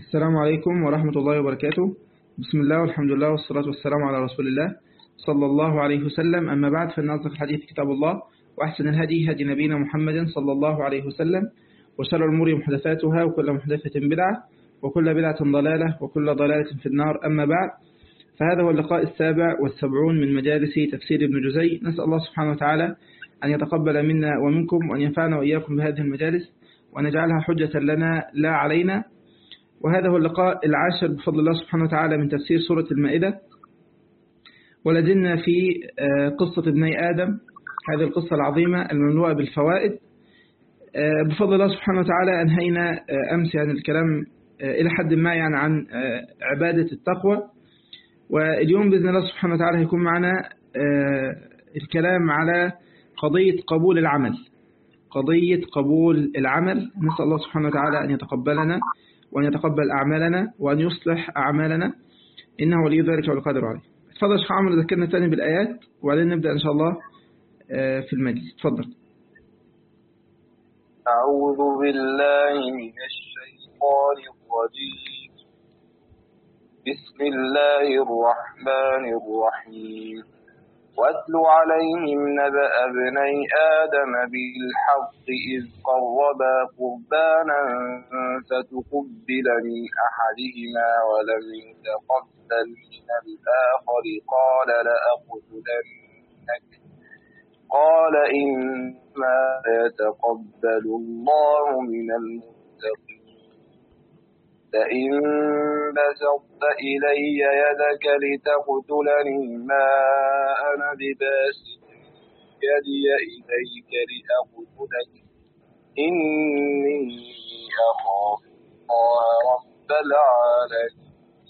السلام عليكم ورحمة الله وبركاته بسم الله والحمد لله والصلاة والسلام على رسول الله صلى الله عليه وسلم أما بعد فإن أصدق الحديث كتاب الله وأحسن الهدي هدي نبينا محمد صلى الله عليه وسلم وشر الأمور محدثاتها وكل محدثة بدعة وكل بدعة ضلالة وكل ضلالة في النار أما بعد فهذا هو اللقاء السابع والسبعون من مجالس تفسير ابن جزي نسأل الله سبحانه وتعالى أن يتقبل منا ومنكم وأن ينفعنا وإياكم بهذه المجالس وأن يجعلها حجة لنا لا علينا وهذا هو اللقاء العاشر بفضل الله سبحانه وتعالى من تفسير سورة المائدة ولدينا في قصة ابني آدم هذه القصة العظيمة المملوءة بالفوائد بفضل الله سبحانه وتعالى أنهينا أمس يعني الكلام إلى حد ما يعني عن عبادة التقوى واليوم بإذن الله سبحانه وتعالى هيكون معنا الكلام على قضية قبول العمل قضية قبول العمل نسأل الله سبحانه وتعالى أن يتقبلنا وأن يتقبل أعمالنا وأن يصلح أعمالنا إنه ولي ذلك والقادر عليه تفضل شيخ عمرو ذكرنا تاني بالآيات وبعدين نبدأ إن شاء الله في المجلس تفضل أعوذ بالله من الشيطان الرجيم بسم الله الرحمن الرحيم واتل عليهم نبأ ابني آدم بالحق إذ قربا قربانا فتقبل من أحدهما ولم يتقبل من الآخر قال لأقتلنك قال إنما يتقبل الله من المتقين لئن بسطت إلي يدك لتقتلني ما أنا بباسط يدي إليك لأقتلك إني أخاف الله رب العالمين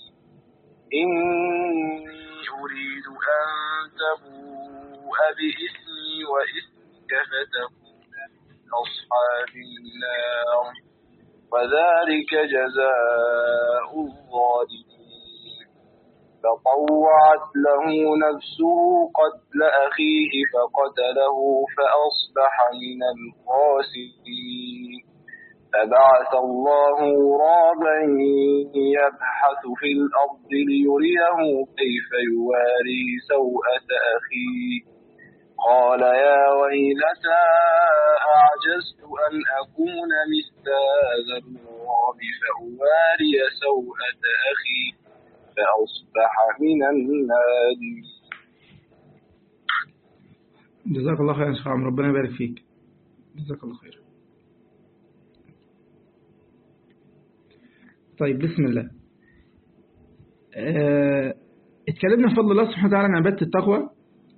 إني أريد أن تبوء بإثمي وإثمك فتكون من أصحاب النار وذلك جزاء الظالمين فطوعت له نفسه قتل أخيه فقتله فأصبح من الخاسرين فبعث الله غرابا يبحث في الأرض ليريه كيف يواري سوءة أخيه قال يا ويلتى أعجزت أن أكون مثل هذا الغراب فأواري سوءة أخي فأصبح من النادمين جزاك الله خير يا شيخ عمرو ربنا يبارك فيك جزاك الله خير طيب بسم الله اه اتكلمنا بفضل الله سبحانه وتعالى عن عبادة التقوى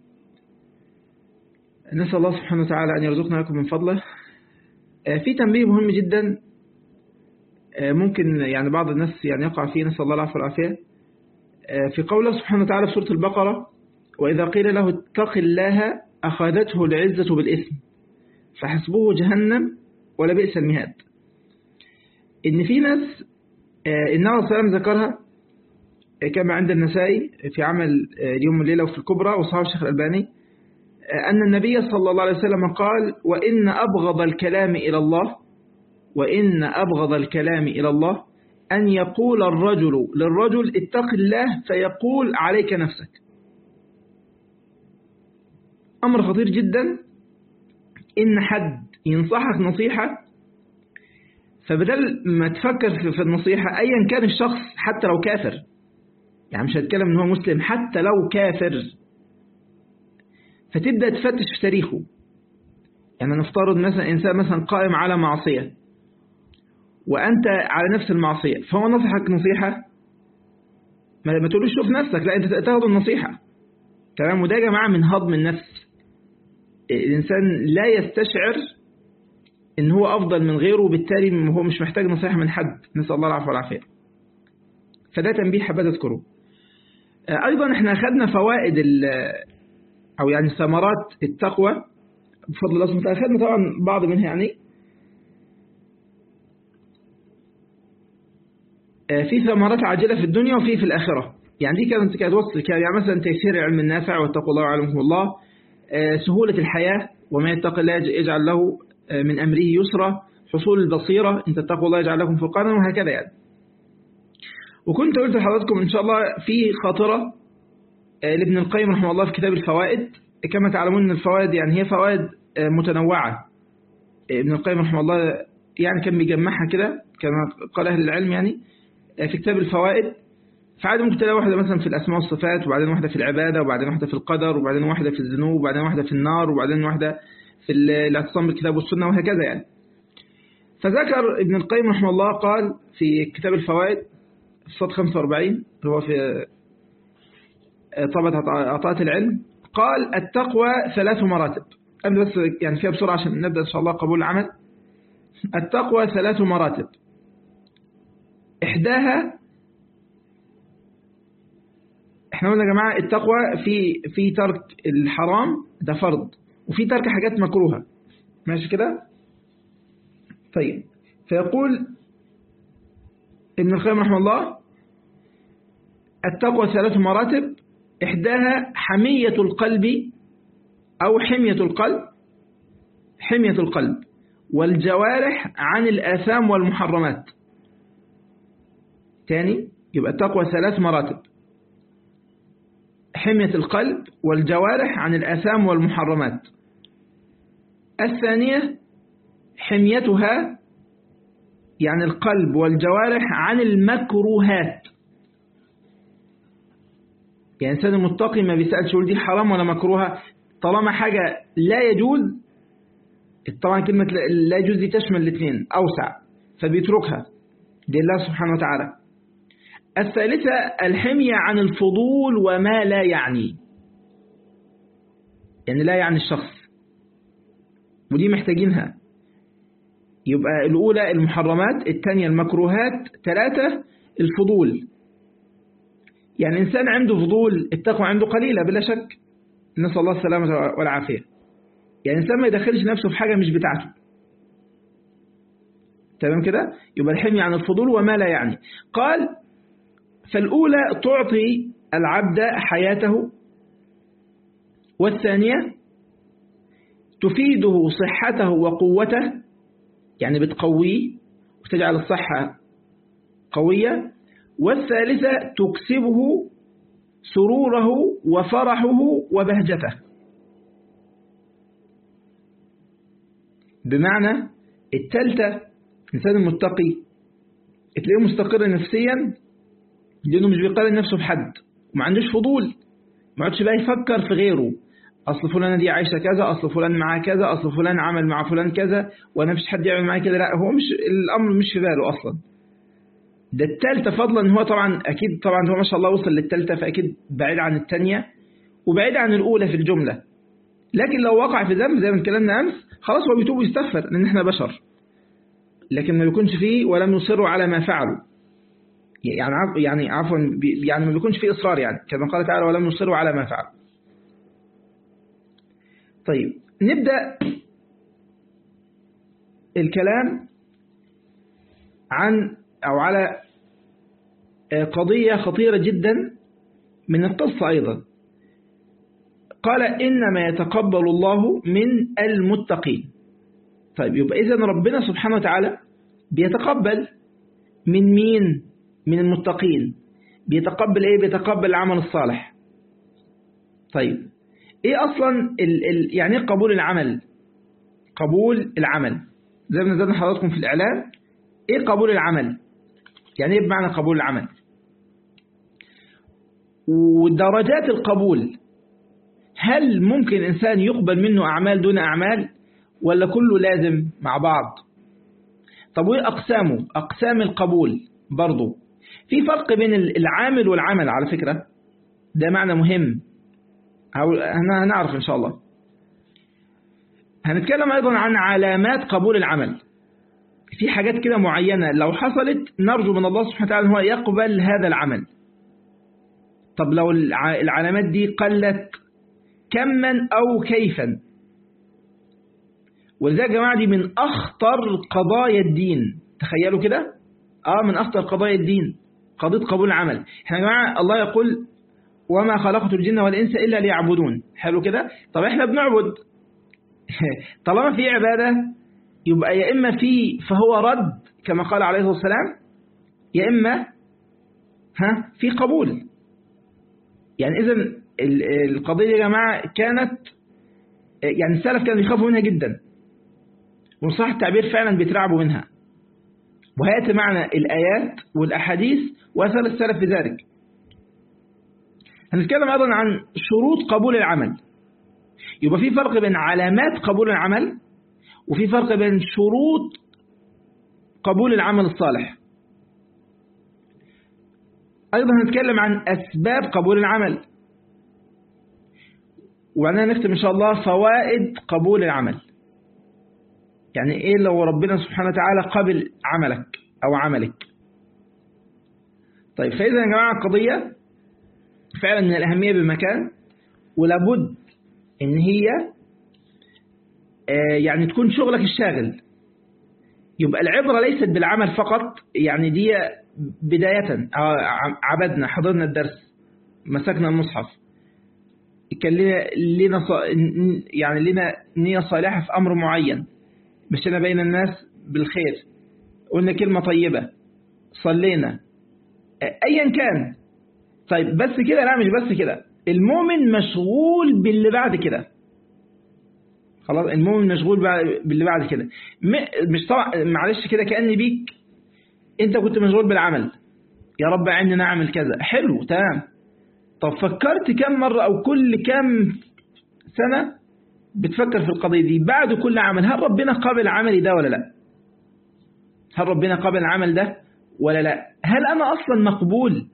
نسأل الله سبحانه وتعالى أن يرزقنا لكم من فضله في تنبيه مهم جدا ممكن يعني بعض الناس يعني يقع فيه نسأل الله العفو والعافية في قوله سبحانه وتعالى في سورة البقرة وإذا قيل له اتق الله أخذته العزة بالإثم فحسبه جهنم ولبئس المهاد إن في ناس النبي عليه السلام ذكرها كما عند النسائي في عمل اليوم والليلة وفي الكبرى وصحاب الشيخ الألباني أن النبي صلى الله عليه وسلم قال وإن أبغض الكلام إلى الله وإن أبغض الكلام إلى الله أن يقول الرجل للرجل اتق الله فيقول عليك نفسك أمر خطير جدا إن حد ينصحك نصيحة فبدل ما تفكر في النصيحة أيا كان الشخص حتى لو كافر يعني مش هتكلم إن هو مسلم حتى لو كافر فتبدأ تفتش في تاريخه يعني نفترض مثلا إنسان مثلا قائم على معصية وأنت على نفس المعصية فهو نصحك نصيحة ما تقولوش شوف نفسك لا أنت تاخد النصيحة تمام وده يا جماعة من هضم النفس الإنسان لا يستشعر إن هو أفضل من غيره وبالتالي هو مش محتاج نصيحة من حد نسأل الله العفو والعافية فده تنبيه حابة تذكره أيضا احنا أخذنا فوائد أو يعني ثمرات التقوى بفضل الله سبحانه وتعالى أخذنا طبعا بعض منها يعني في ثمرات عاجلة في الدنيا وفي في الآخرة يعني دي كانت كانت وصل يعني مثلا تيسير علم النافع واتقوا الله وعلمكم الله سهولة الحياة وما يتق الله يجعل له من أمره يسرا حصول البصيرة إن تتقوا الله يجعل لكم فرقانا وهكذا يعني وكنت قلت لحضراتكم إن شاء الله في خاطرة لابن القيم رحمه الله في كتاب الفوائد كما تعلمون أن الفوائد يعني هي فوائد متنوعة ابن القيم رحمه الله يعني كان بيجمعها كده كما قال أهل العلم يعني في كتاب الفوائد فعادة ممكن تلاقي واحدة مثلا في الأسماء والصفات وبعدين واحدة في العبادة وبعدين واحدة في القدر وبعدين واحدة في الذنوب وبعدين واحدة في النار وبعدين واحدة في الاعتصام بالكتاب والسنة وهكذا يعني فذكر ابن القيم رحمه الله قال في كتاب الفوائد الصد 45 اللي هو في طبعة عطاءات العلم قال التقوى ثلاث مراتب قبل بس يعني فيها بسرعة عشان نبدأ إن شاء الله قبول العمل التقوى ثلاث مراتب إحداها احنا قلنا يا جماعة التقوى في في ترك الحرام ده فرض وفي ترك حاجات مكروهة ماشي كده طيب فيقول ابن القيم رحمه الله التقوى ثلاث مراتب إحداها حمية القلب أو حمية القلب حمية القلب والجوارح عن الآثام والمحرمات تاني يبقى التقوى ثلاث مراتب حمية القلب والجوارح عن الآثام والمحرمات الثانية حميتها يعني القلب والجوارح عن المكروهات يعني الإنسان المتقي ما بيسألش يقول دي حرام ولا مكروهة طالما حاجة لا يجوز طبعا كلمة لا يجوز دي تشمل الاثنين أوسع فبيتركها لله سبحانه وتعالى الثالثة الحمية عن الفضول وما لا يعني يعني لا يعني الشخص ودي محتاجينها يبقى الأولى المحرمات الثانية المكروهات ثلاثة الفضول يعني إنسان عنده فضول التقوى عنده قليلة بلا شك نسأل الله السلامة والعافية يعني إنسان ما يدخلش نفسه في حاجة مش بتاعته تمام كده يبقى الحمي عن الفضول وما لا يعني قال فالأولى تعطي العبد حياته والثانية تفيده صحته وقوته يعني بتقويه وتجعل الصحة قوية والثالثة تكسبه سروره وفرحه وبهجته بمعنى التالتة الإنسان المتقي تلاقيه مستقر نفسيا لأنه مش بيقارن نفسه بحد وما عندوش فضول ما عادش بقى يفكر في غيره أصل فلانة دي عايشة كذا أصل فلان معاه كذا أصل فلان عمل مع فلان كذا وأنا مش حد يعمل معايا كده لا هو مش الأمر مش في باله أصلا ده التالتة فضلا ان هو طبعا أكيد طبعا هو ما شاء الله وصل للتالتة فأكيد بعيد عن التانية وبعيد عن الأولى في الجملة لكن لو وقع في ذنب زي ما اتكلمنا أمس خلاص هو بيتوب ويستغفر لأن احنا بشر لكن ما بيكونش فيه ولم يصروا على ما فعلوا يعني عف يعني عفوا يعني ما بيكونش فيه إصرار يعني كما قال تعالى ولم يصروا على ما فعلوا طيب نبدأ الكلام عن أو على قضية خطيرة جدا من القصة أيضا قال إنما يتقبل الله من المتقين طيب يبقى إذن ربنا سبحانه وتعالى بيتقبل من مين من المتقين بيتقبل إيه بيتقبل العمل الصالح طيب إيه أصلا ال ال يعني إيه قبول العمل قبول العمل زي ما نزلنا حضراتكم في الإعلان إيه قبول العمل يعني إيه بمعنى قبول العمل ودرجات القبول هل ممكن إنسان يقبل منه أعمال دون أعمال ولا كله لازم مع بعض طب وإيه أقسامه أقسام القبول برضو في فرق بين العامل والعمل على فكرة ده معنى مهم هنعرف إن شاء الله هنتكلم أيضا عن علامات قبول العمل في حاجات كده معينة لو حصلت نرجو من الله سبحانه وتعالى هو يقبل هذا العمل طب لو العلامات دي قلت كما أو كيفا ولذلك يا جماعة دي من أخطر قضايا الدين تخيلوا كده آه من أخطر قضايا الدين قضية قبول العمل احنا يا جماعة الله يقول وما خلقت الجن والإنس إلا ليعبدون حلو كده طب احنا بنعبد طالما في عبادة يبقى يا إما في فهو رد كما قال عليه الصلاة والسلام يا إما ها في قبول يعني إذا القضية يا جماعة كانت يعني السلف كانوا يخافوا منها جدا وصح التعبير فعلا بيترعبوا منها وهيأتي معنا الآيات والأحاديث وأثر السلف في ذلك هنتكلم أيضا عن شروط قبول العمل يبقى في فرق بين علامات قبول العمل وفي فرق بين شروط قبول العمل الصالح أيضا هنتكلم عن أسباب قبول العمل وبعدين نختم إن شاء الله فوائد قبول العمل يعني إيه لو ربنا سبحانه وتعالى قبل عملك أو عملك طيب فإذا يا جماعة القضية فعلا من الأهمية بمكان ولابد إن هي يعني تكون شغلك الشاغل يبقى العبرة ليست بالعمل فقط يعني دي بداية عبدنا حضرنا الدرس مسكنا المصحف كان لنا يعني لنا نية صالحة في أمر معين مشينا بين الناس بالخير قلنا كلمة طيبة صلينا أيا كان طيب بس كده لا مش بس كده المؤمن مشغول باللي بعد كده خلاص المؤمن مشغول باللي بعد كده مش طبعا معلش كده كأني بيك انت كنت مشغول بالعمل يا رب عندي نعمل كذا حلو تمام طب فكرت كم مرة او كل كم سنة بتفكر في القضية دي بعد كل عمل هل ربنا قابل عملي ده ولا لا هل ربنا قابل العمل ده ولا لا هل انا اصلا مقبول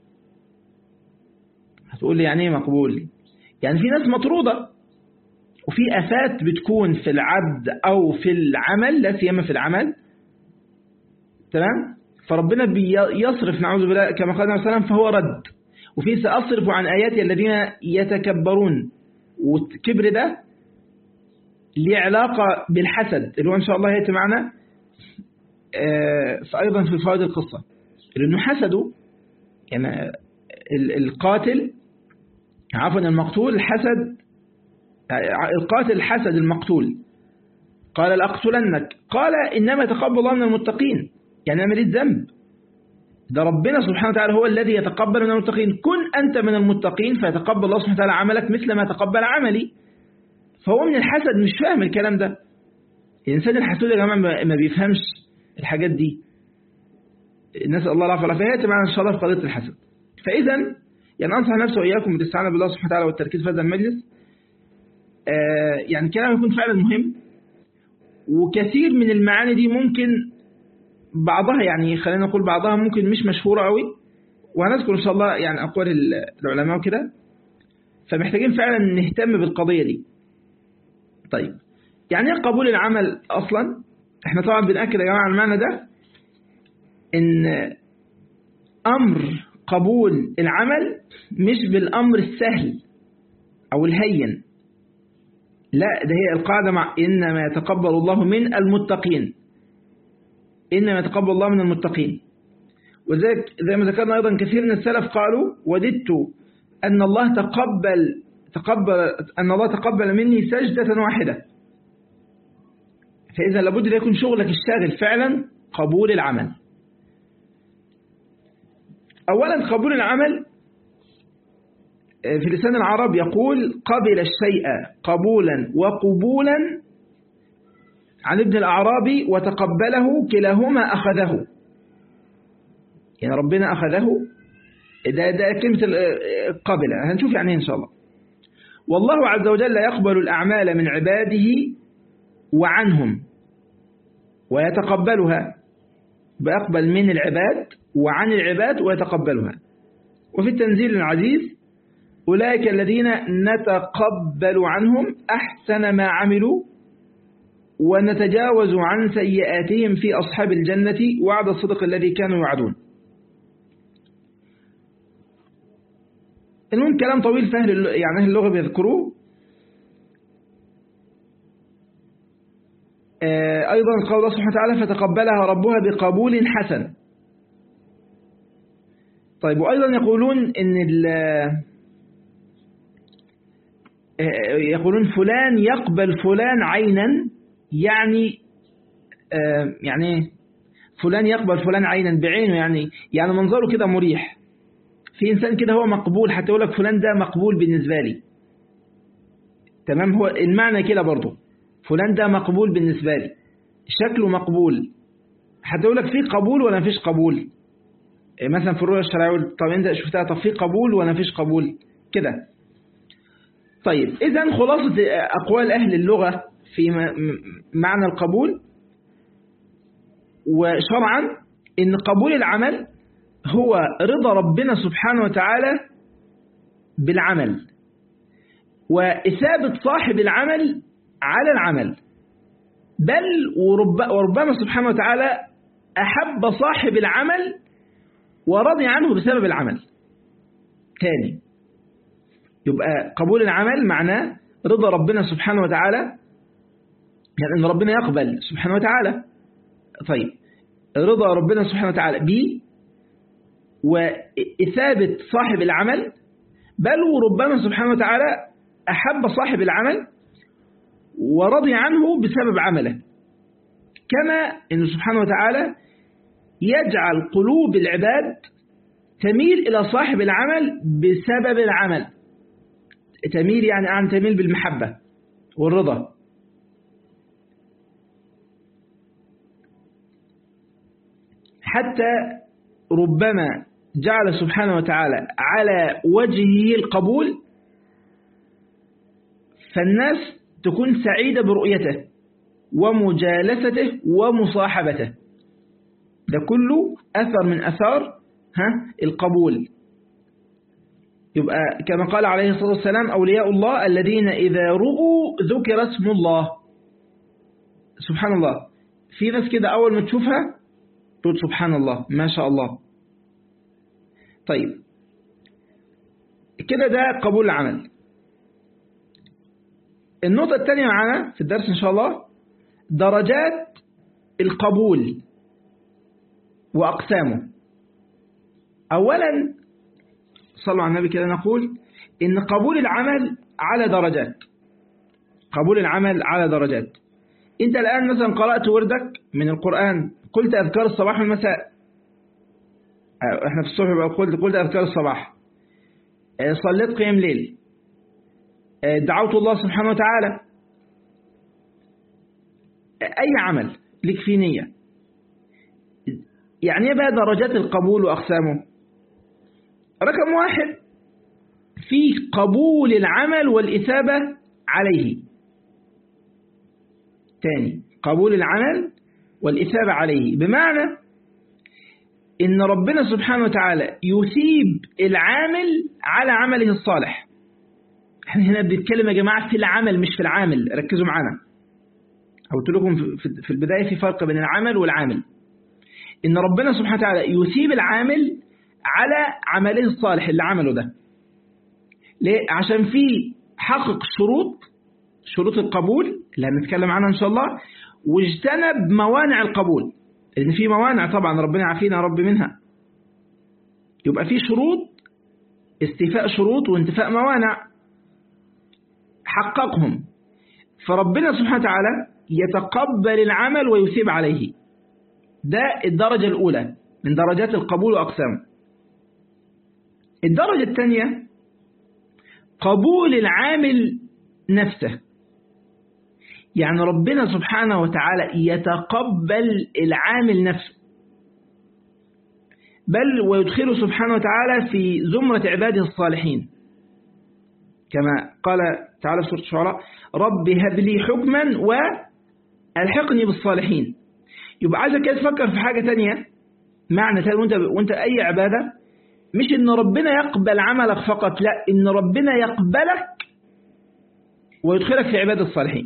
هتقول لي يعني ايه مقبول يعني في ناس مطرودة وفي آفات بتكون في العبد أو في العمل لا سيما في العمل تمام فربنا بيصرف نعوذ بالله كما قال النبي صلى الله عليه وسلم فهو رد وفي سأصرف عن آياتي الذين يتكبرون والكبر ده ليه علاقة بالحسد اللي هو إن شاء الله يأتي معنا فأيضا في فوائد القصة لأنه حسدوا يعني القاتل عفوا المقتول حسد القاتل حسد المقتول قال لأقتلنك قال إنما يتقبل الله من المتقين يعني أنا ليه ذنب ده ربنا سبحانه وتعالى هو الذي يتقبل من المتقين كن أنت من المتقين فيتقبل الله سبحانه وتعالى عملك مثل ما تقبل عملي فهو من الحسد مش فاهم الكلام ده الإنسان الحسود يا جماعة ما بيفهمش الحاجات دي نسأل الله العافية والعافية معنا إن شاء الله في قضية الحسد فإذا يعني أنصح نفسي وإياكم بالاستعانة بالله سبحانه وتعالى والتركيز في هذا المجلس آه يعني كلام يكون فعلا مهم وكثير من المعاني دي ممكن بعضها يعني خلينا نقول بعضها ممكن مش مشهورة قوي وهنذكر إن شاء الله يعني أقوال العلماء وكده فمحتاجين فعلا نهتم بالقضية دي طيب يعني ايه قبول العمل أصلا احنا طبعا بنأكد يا جماعة المعنى ده ان أمر قبول العمل مش بالأمر السهل أو الهين لا ده هي القاعدة مع إنما يتقبل الله من المتقين إنما يتقبل الله من المتقين وذلك زي ما ذكرنا أيضا كثير من السلف قالوا وددت أن الله تقبل تقبل أن الله تقبل مني سجدة واحدة فإذا لابد أن يكون شغلك الشاغل فعلا قبول العمل أولا قبول العمل في لسان العرب يقول قبل الشيء قبولا وقبولا عن ابن الأعرابي وتقبله كلاهما أخذه يعني ربنا أخذه ده, ده كلمة قبل هنشوف يعني إن شاء الله والله عز وجل يقبل الأعمال من عباده وعنهم ويتقبلها بيقبل من العباد وعن العباد ويتقبلها وفي التنزيل العزيز أولئك الذين نتقبل عنهم أحسن ما عملوا ونتجاوز عن سيئاتهم في أصحاب الجنة وعد الصدق الذي كانوا يوعدون المهم كلام طويل فهل يعني أهل اللغة بيذكروه أيضا قال الله سبحانه وتعالى فتقبلها ربها بقبول حسن طيب وأيضا يقولون إن يقولون فلان يقبل فلان عينا يعني يعني فلان يقبل فلان عينا بعينه يعني يعني منظره كده مريح في إنسان كده هو مقبول حتى يقول لك فلان ده مقبول بالنسبة لي تمام هو المعنى كده برضه فلان ده مقبول بالنسبة لي شكله مقبول حتى يقول لك في قبول ولا مفيش قبول مثلا في الرؤية الشرعية طب انت شفتها طب في قبول ولا مفيش قبول كده طيب اذا خلاصة أقوال أهل اللغة في معنى القبول وشرعا ان قبول العمل هو رضا ربنا سبحانه وتعالى بالعمل وإثابة صاحب العمل على العمل بل ورب وربما سبحانه وتعالى أحب صاحب العمل ورضي عنه بسبب العمل تاني يبقى قبول العمل معناه رضا ربنا سبحانه وتعالى يعني أن ربنا يقبل سبحانه وتعالى طيب رضا ربنا سبحانه وتعالى به وإثابة صاحب العمل بل وربما سبحانه وتعالى أحب صاحب العمل ورضي عنه بسبب عمله كما أنه سبحانه وتعالى يجعل قلوب العباد تميل إلى صاحب العمل بسبب العمل تميل يعني أن تميل بالمحبة والرضا حتى ربما جعل سبحانه وتعالى على وجهه القبول فالناس تكون سعيدة برؤيته ومجالسته ومصاحبته ده كله أثر من أثار ها القبول يبقى كما قال عليه الصلاة والسلام أولياء الله الذين إذا رؤوا ذكر اسم الله سبحان الله في ناس كده أول ما تشوفها تقول سبحان الله ما شاء الله طيب كده ده قبول العمل النقطة الثانية معانا في الدرس إن شاء الله درجات القبول وأقسامه أولا صلوا على النبي كده نقول إن قبول العمل على درجات قبول العمل على درجات أنت الآن مثلا قرأت وردك من القرآن قلت أذكار الصباح والمساء احنا في الصبح بقى قلت قلت أذكار الصباح صليت قيام ليل دعوت الله سبحانه وتعالى أي عمل لك في نية يعني ايه بقى درجات القبول وأقسامه رقم واحد في قبول العمل والإثابة عليه تاني قبول العمل والإثابة عليه بمعنى إن ربنا سبحانه وتعالى يثيب العامل على عمله الصالح احنا هنا بنتكلم يا جماعة في العمل مش في العامل ركزوا معنا قلت لكم في البداية في فرق بين العمل والعامل إن ربنا سبحانه وتعالى يثيب العامل على عمله الصالح اللي عمله ده ليه؟ عشان في حقق شروط شروط القبول اللي هنتكلم عنها إن شاء الله واجتنب موانع القبول لأن في موانع طبعا ربنا يعافينا رب منها يبقى في شروط استيفاء شروط وانتفاء موانع حققهم فربنا سبحانه وتعالى يتقبل العمل ويثيب عليه ده الدرجة الأولى من درجات القبول وأقسامه الدرجة الثانية قبول العامل نفسه يعني ربنا سبحانه وتعالى يتقبل العامل نفسه بل ويدخله سبحانه وتعالى في زمرة عباده الصالحين كما قال تعالى في سورة الشعراء رب هب لي حكما والحقني بالصالحين يبقى عايزك كده تفكر في حاجة تانية معنى تاني وانت, وانت أي عبادة مش ان ربنا يقبل عملك فقط لا ان ربنا يقبلك ويدخلك في عبادة الصالحين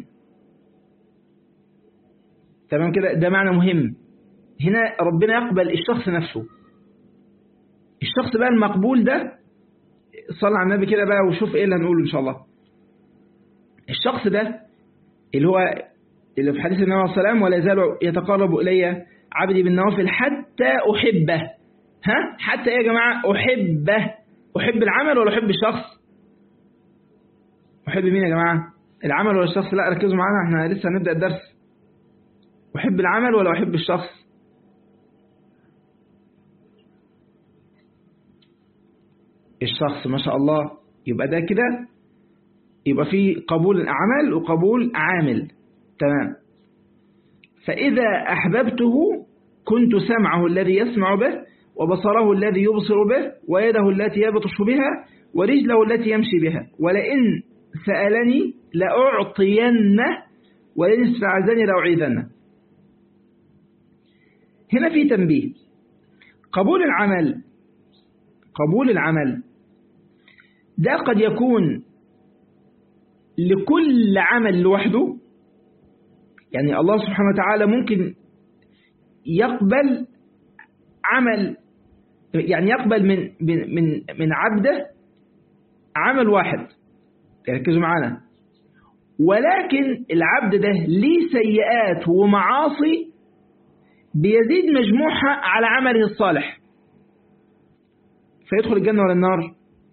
تمام كده ده معنى مهم هنا ربنا يقبل الشخص نفسه الشخص بقى المقبول ده صلى على النبي كده بقى وشوف ايه اللي هنقوله ان شاء الله الشخص ده اللي هو اللي في حديث النبي عليه الصلاه والسلام ولا يزال يتقرب الي عبدي بالنوافل حتى احبه ها حتى ايه يا جماعه احبه احب العمل ولا احب الشخص احب مين يا جماعه العمل ولا الشخص لا ركزوا معانا احنا لسه هنبدا الدرس احب العمل ولا احب الشخص الشخص ما شاء الله يبقى ده كده يبقى في قبول عمل وقبول عامل تمام فإذا أحببته كنت سمعه الذي يسمع به وبصره الذي يبصر به ويده التي يبطش بها ورجله التي يمشي بها ولئن سألني لأعطينه ولئن استعاذني لأعيذنه هنا في تنبيه قبول العمل قبول العمل ده قد يكون لكل عمل لوحده يعني الله سبحانه وتعالى ممكن يقبل عمل يعني يقبل من من من من عبده عمل واحد ركزوا معانا ولكن العبد ده ليه سيئات ومعاصي بيزيد مجموعها على عمله الصالح فيدخل الجنة ولا النار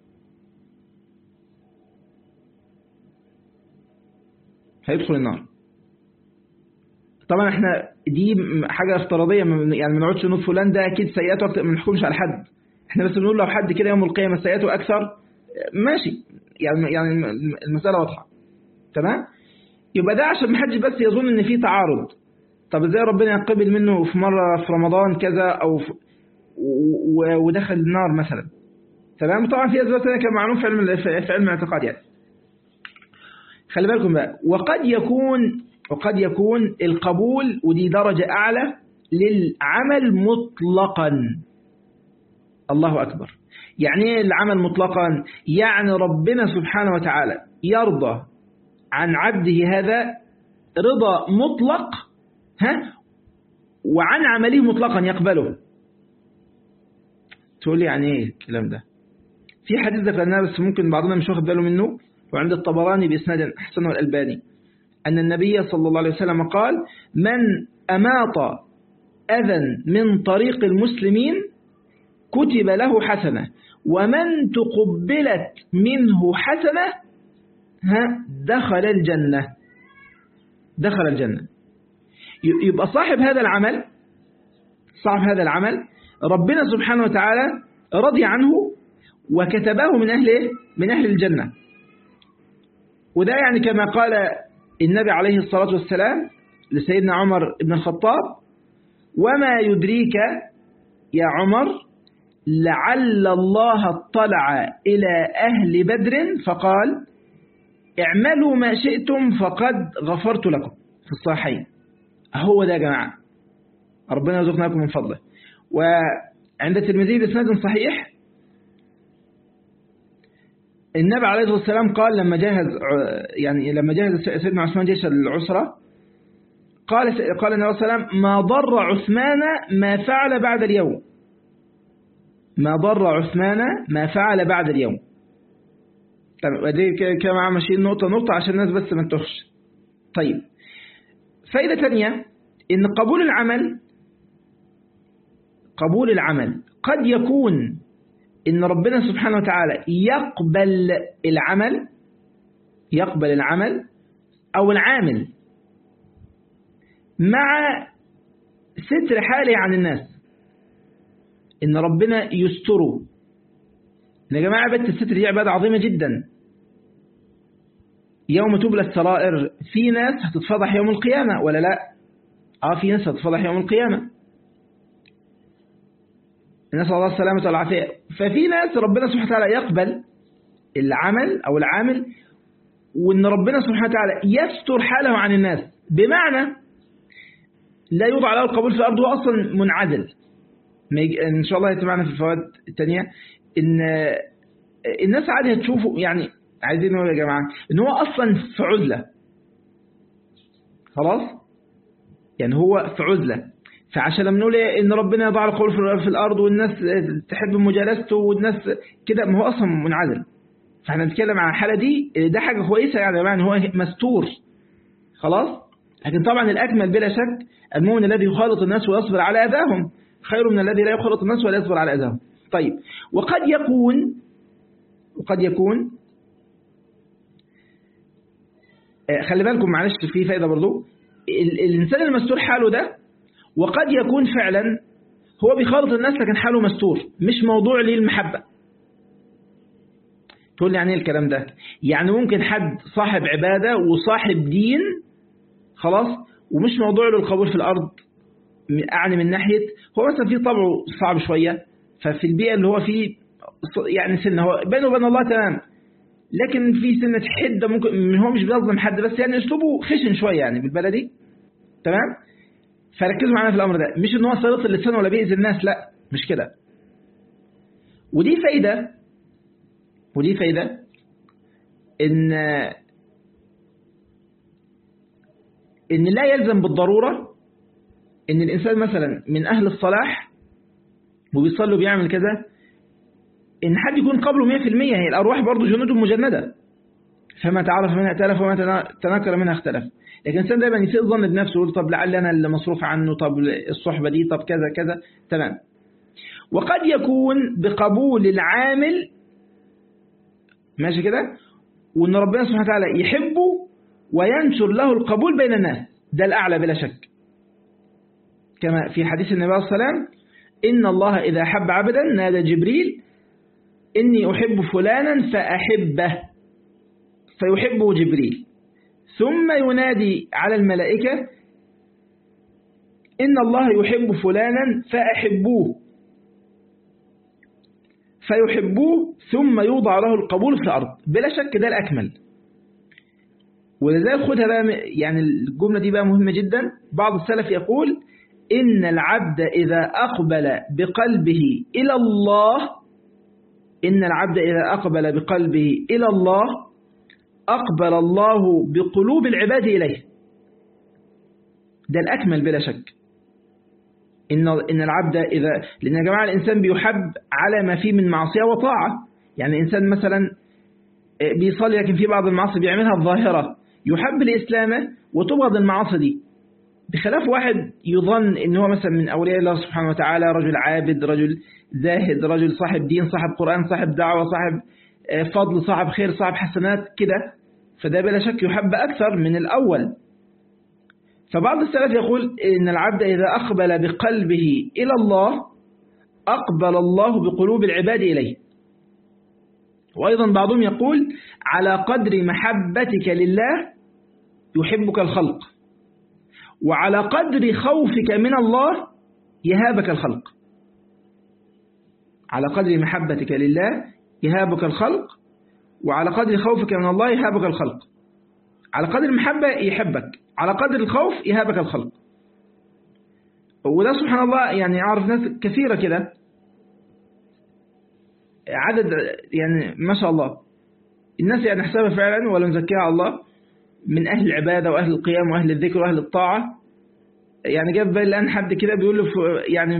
هيدخل النار طبعا احنا دي حاجة افتراضية يعني ما نقعدش نقول فلان ده اكيد سيئاته اكتر ما نحكمش على حد احنا بس بنقول لو حد كده يوم القيامة سيئاته اكثر ماشي يعني يعني المسألة واضحة تمام يبقى ده عشان ما حدش بس يظن ان في تعارض طب ازاي ربنا يقبل منه في مرة في رمضان كذا او في ودخل النار مثلا تمام طبعا في اسباب ثانيه كان معلوم في علم في علم الاعتقاد يعني خلي بالكم بقى وقد يكون وقد يكون القبول ودي درجة أعلى للعمل مطلقا الله أكبر يعني ايه العمل مطلقا يعني ربنا سبحانه وتعالى يرضى عن عبده هذا رضا مطلق ها وعن عمله مطلقا يقبله تقول لي يعني ايه الكلام ده في حديث ذكرناه بس ممكن بعضنا مش واخد باله منه وعند الطبراني بإسناد حسن والألباني أن النبي صلى الله عليه وسلم قال من أماط أذى من طريق المسلمين كتب له حسنة ومن تقبلت منه حسنة ها دخل الجنة دخل الجنة يبقى صاحب هذا العمل صاحب هذا العمل ربنا سبحانه وتعالى رضي عنه وكتبه من أهل إيه؟ من أهل الجنة وده يعني كما قال النبي عليه الصلاة والسلام لسيدنا عمر بن الخطاب وما يدريك يا عمر لعل الله اطلع إلى أهل بدر فقال اعملوا ما شئتم فقد غفرت لكم في الصحيحين هو ده يا جماعة ربنا يرزقناكم من فضله وعند الترمذي بإسناد صحيح النبي عليه الصلاة والسلام قال لما جهز يعني لما جهز سيدنا عثمان جيش العسرة قال قال النبي صلى الله عليه وسلم ما ضر عثمان ما فعل بعد اليوم ما ضر عثمان ما فعل بعد اليوم طيب دي كما ماشيين نقطة نقطة عشان الناس بس ما تخش طيب فائدة ثانية إن قبول العمل قبول العمل قد يكون إن ربنا سبحانه وتعالى يقبل العمل يقبل العمل أو العامل مع ستر حاله عن الناس إن ربنا يستره يا جماعة عبادة الستر دي عبادة عظيمة جدا يوم تبلى السرائر في ناس هتتفضح يوم القيامة ولا لا اه في ناس هتتفضح يوم القيامة نسأل الله السلامة والعافية ففي ناس ربنا سبحانه وتعالى يقبل العمل أو العامل وإن ربنا سبحانه وتعالى يستر حاله عن الناس بمعنى لا يوضع له القبول في الأرض هو أصلا منعزل إن شاء الله يتمعنا في الفوائد الثانية إن الناس عادي هتشوفه يعني عايزين نقول يا جماعة إن هو أصلا في عزلة خلاص يعني هو في عزلة فعشان لما نقول إن ربنا يضع القول في الأرض والناس تحب مجالسته والناس كده ما هو أصلا منعزل فاحنا نتكلم عن الحالة دي ده حاجة كويسة يعني بمعنى هو مستور خلاص لكن طبعا الأكمل بلا شك المؤمن الذي يخالط الناس ويصبر على أذاهم خير من الذي لا يخالط الناس ولا يصبر على أذاهم طيب وقد يكون وقد يكون خلي بالكم معلش في فايدة برضو الإنسان المستور حاله ده وقد يكون فعلا هو بيخالط الناس لكن حاله مستور مش موضوع ليه المحبة تقول لي يعني ايه الكلام ده يعني ممكن حد صاحب عبادة وصاحب دين خلاص ومش موضوع له القبول في الأرض أعني من ناحية هو مثلا في طبعه صعب شوية ففي البيئة اللي هو فيه يعني سنة هو بينه وبين الله تمام لكن في سنة حدة ممكن هو مش بيظلم حد بس يعني أسلوبه خشن شوية يعني بالبلدي تمام فركزوا معانا في الأمر ده مش إن هو صيغة اللسان ولا بيأذي الناس لا مش كده ودي فايدة ودي فايدة إن إن لا يلزم بالضرورة إن الإنسان مثلا من أهل الصلاح وبيصلي وبيعمل كذا إن حد يكون قبله 100% هي الأرواح برضه جنود مجندة فما تعرف منها ائتلف وما تنكر منها اختلف لكن الإنسان دايما يسيء الظن بنفسه يقول طب لعل أنا اللي مصروف عنه طب الصحبة دي طب كذا كذا تمام وقد يكون بقبول العامل ماشي كده وان ربنا سبحانه وتعالى يحبه وينشر له القبول بين الناس ده الأعلى بلا شك كما في حديث النبي صلى الله عليه وسلم إن الله إذا أحب عبدا نادى جبريل إني أحب فلانا فأحبه فيحبه جبريل ثم ينادي على الملائكة إن الله يحب فلانا فأحبوه فيحبوه ثم يوضع له القبول في الأرض بلا شك ده الأكمل ولذلك خدها بقى يعني الجملة دي بقى مهمة جدا بعض السلف يقول إن العبد إذا أقبل بقلبه إلى الله إن العبد إذا أقبل بقلبه إلى الله أقبل الله بقلوب العباد إليه ده الأكمل بلا شك إن إن العبد إذا لأن يا جماعة الإنسان بيحب على ما فيه من معصية وطاعة يعني إنسان مثلا بيصلي لكن في بعض المعاصي بيعملها الظاهرة يحب الإسلام وتبغض المعاصي دي بخلاف واحد يظن ان هو مثلا من أولياء الله سبحانه وتعالى رجل عابد رجل زاهد رجل صاحب دين صاحب قرآن صاحب دعوة صاحب فضل صاحب خير صاحب حسنات كده فده بلا شك يحب أكثر من الأول فبعض السلف يقول إن العبد إذا أقبل بقلبه إلى الله أقبل الله بقلوب العباد إليه وأيضا بعضهم يقول على قدر محبتك لله يحبك الخلق وعلى قدر خوفك من الله يهابك الخلق على قدر محبتك لله يهابك الخلق وعلى قدر خوفك من الله يهابك الخلق على قدر المحبة يحبك على قدر الخوف يهابك الخلق وده سبحان الله يعني أعرف ناس كثيرة كده عدد يعني ما شاء الله الناس يعني حسابها فعلا ولا نزكيها الله من أهل العبادة وأهل القيام وأهل الذكر وأهل الطاعة يعني جاب بالي الآن حد كده بيقول له يعني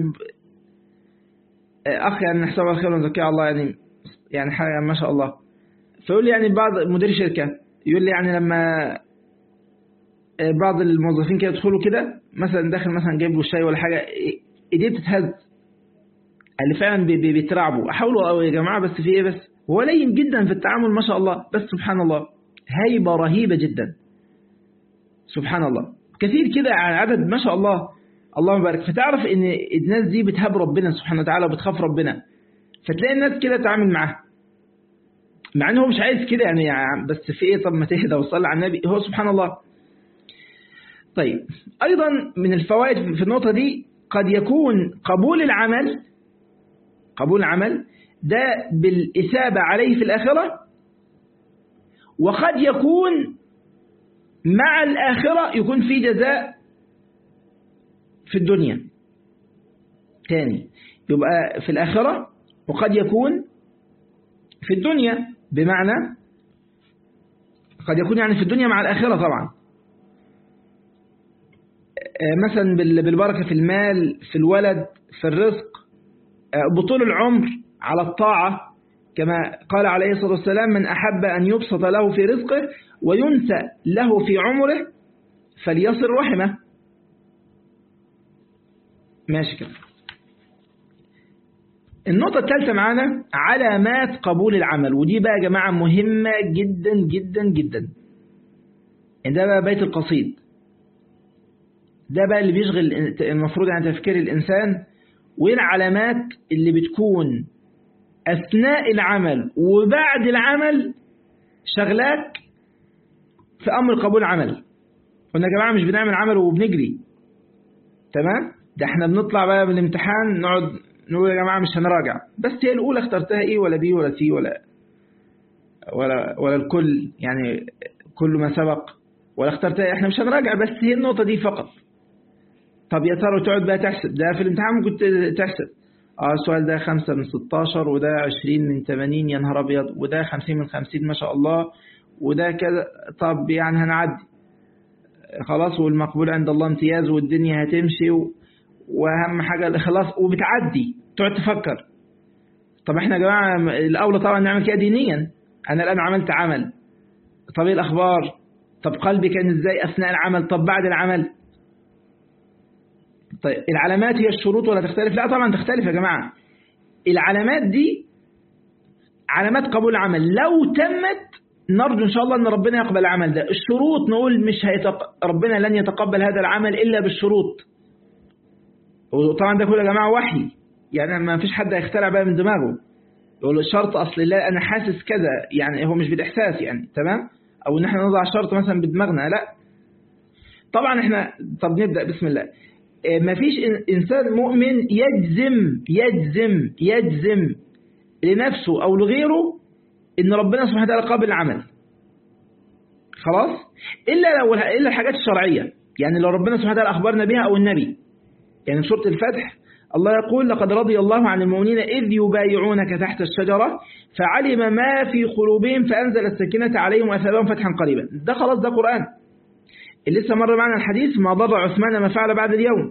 أخ يعني نحسبها الخير ونزكيها الله يعني يعني حاجة ما شاء الله فيقول لي يعني بعض مدير شركة يقول لي يعني لما بعض الموظفين كده يدخلوا كده مثلا داخل مثلا جايب له شاي ولا حاجة ايديه بتتهز قال لي فعلا بيترعبوا احاولوا قوي يا جماعة بس في ايه بس هو لين جدا في التعامل ما شاء الله بس سبحان الله هيبة رهيبة جدا سبحان الله كثير كده عدد ما شاء الله اللهم بارك فتعرف ان الناس دي بتهاب ربنا سبحانه وتعالى وبتخاف ربنا فتلاقي الناس كده تعامل معاه مع انه هو مش عايز كده يعني, يعني بس في ايه طب ما تهدى وصلي على النبي هو سبحان الله طيب ايضا من الفوائد في النقطة دي قد يكون قبول العمل قبول العمل ده بالإثابة عليه في الآخرة وقد يكون مع الآخرة يكون في جزاء في الدنيا تاني يبقى في الآخرة وقد يكون في الدنيا بمعنى قد يكون يعني في الدنيا مع الآخرة طبعا مثلا بالبركة في المال في الولد في الرزق بطول العمر على الطاعة كما قال عليه الصلاة والسلام من أحب أن يبسط له في رزقه وينسى له في عمره فليصل رحمه ماشي كده النقطة الثالثة معانا علامات قبول العمل ودي بقى يا جماعة مهمة جدا جدا جدا ده بقى بيت القصيد ده بقى اللي بيشغل المفروض عن تفكير الإنسان وإيه العلامات اللي بتكون أثناء العمل وبعد العمل شغلاك في أمر قبول العمل قلنا يا جماعة مش بنعمل عمل وبنجري تمام ده احنا بنطلع بقى من الامتحان نقعد نقول يا جماعة مش هنراجع بس هي الأولى اخترتها ايه ولا بي ولا سي ولا ولا ولا الكل يعني كل ما سبق ولا اخترتها احنا مش هنراجع بس هي النقطة دي فقط طب يا ترى تقعد بقى تحسب ده في الامتحان ممكن تحسب اه السؤال ده 5 من 16 وده 20 من 80 يا نهار ابيض وده 50 من 50 ما شاء الله وده كذا طب يعني هنعدي خلاص والمقبول عند الله امتياز والدنيا هتمشي و... واهم حاجة الاخلاص وبتعدي تقعد تفكر طب احنا يا جماعة الاولى طبعا نعمل كده دينيا انا الان عملت عمل طب ايه الاخبار طب قلبي كان ازاي اثناء العمل طب بعد العمل طيب العلامات هي الشروط ولا تختلف لا طبعا تختلف يا جماعة العلامات دي علامات قبول العمل لو تمت نرجو إن شاء الله أن ربنا يقبل العمل ده الشروط نقول مش هيتق... ربنا لن يتقبل هذا العمل إلا بالشروط وطبعا ده كله يا جماعة وحي يعني ما فيش حد هيخترع بقى من دماغه يقول الشرط أصل لا أنا حاسس كذا يعني هو مش بالإحساس يعني تمام أو إن احنا نضع شرط مثلا بدماغنا لا طبعا احنا طب نبدأ بسم الله ما فيش إنسان مؤمن يجزم يجزم يجزم لنفسه أو لغيره إن ربنا سبحانه وتعالى قابل العمل خلاص إلا لو إلا الحاجات الشرعية يعني لو ربنا سبحانه وتعالى أخبرنا بها أو النبي يعني في سورة الفتح الله يقول لقد رضي الله عن المؤمنين إذ يبايعونك تحت الشجرة فعلم ما في قلوبهم فأنزل السكينة عليهم وأثابهم فتحا قريبا ده خلاص ده قرآن اللي لسه مر معنا الحديث ما ضر عثمان ما فعل بعد اليوم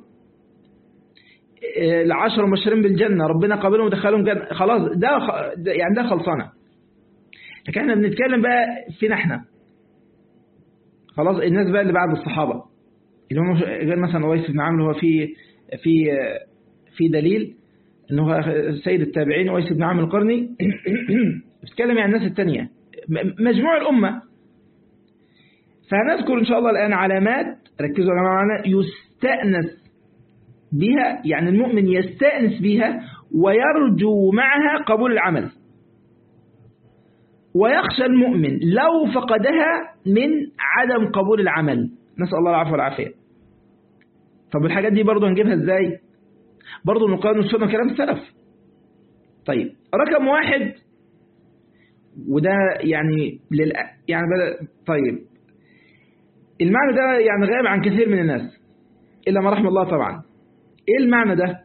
العشر مبشرين بالجنة ربنا قابلهم ودخلهم جنة خلاص ده يعني ده خلصانة لكن احنا بنتكلم بقى فينا احنا خلاص الناس بقى اللي بعد الصحابة اللي هم غير مثلا ويس بن عمرو هو في في في دليل ان هو سيد التابعين ويس بن عمرو القرني بتتكلم عن الناس التانية مجموع الأمة فهنذكر إن شاء الله الآن علامات ركزوا يا جماعة معنا يستأنس بها يعني المؤمن يستأنس بها ويرجو معها قبول العمل ويخشى المؤمن لو فقدها من عدم قبول العمل نسأل الله العفو والعافية طب الحاجات دي برضه هنجيبها ازاي برضه نقارن السنة كلام السلف طيب رقم واحد وده يعني لل يعني بدأ طيب المعنى ده يعني غائب عن كثير من الناس إلا ما رحم الله طبعا إيه المعنى ده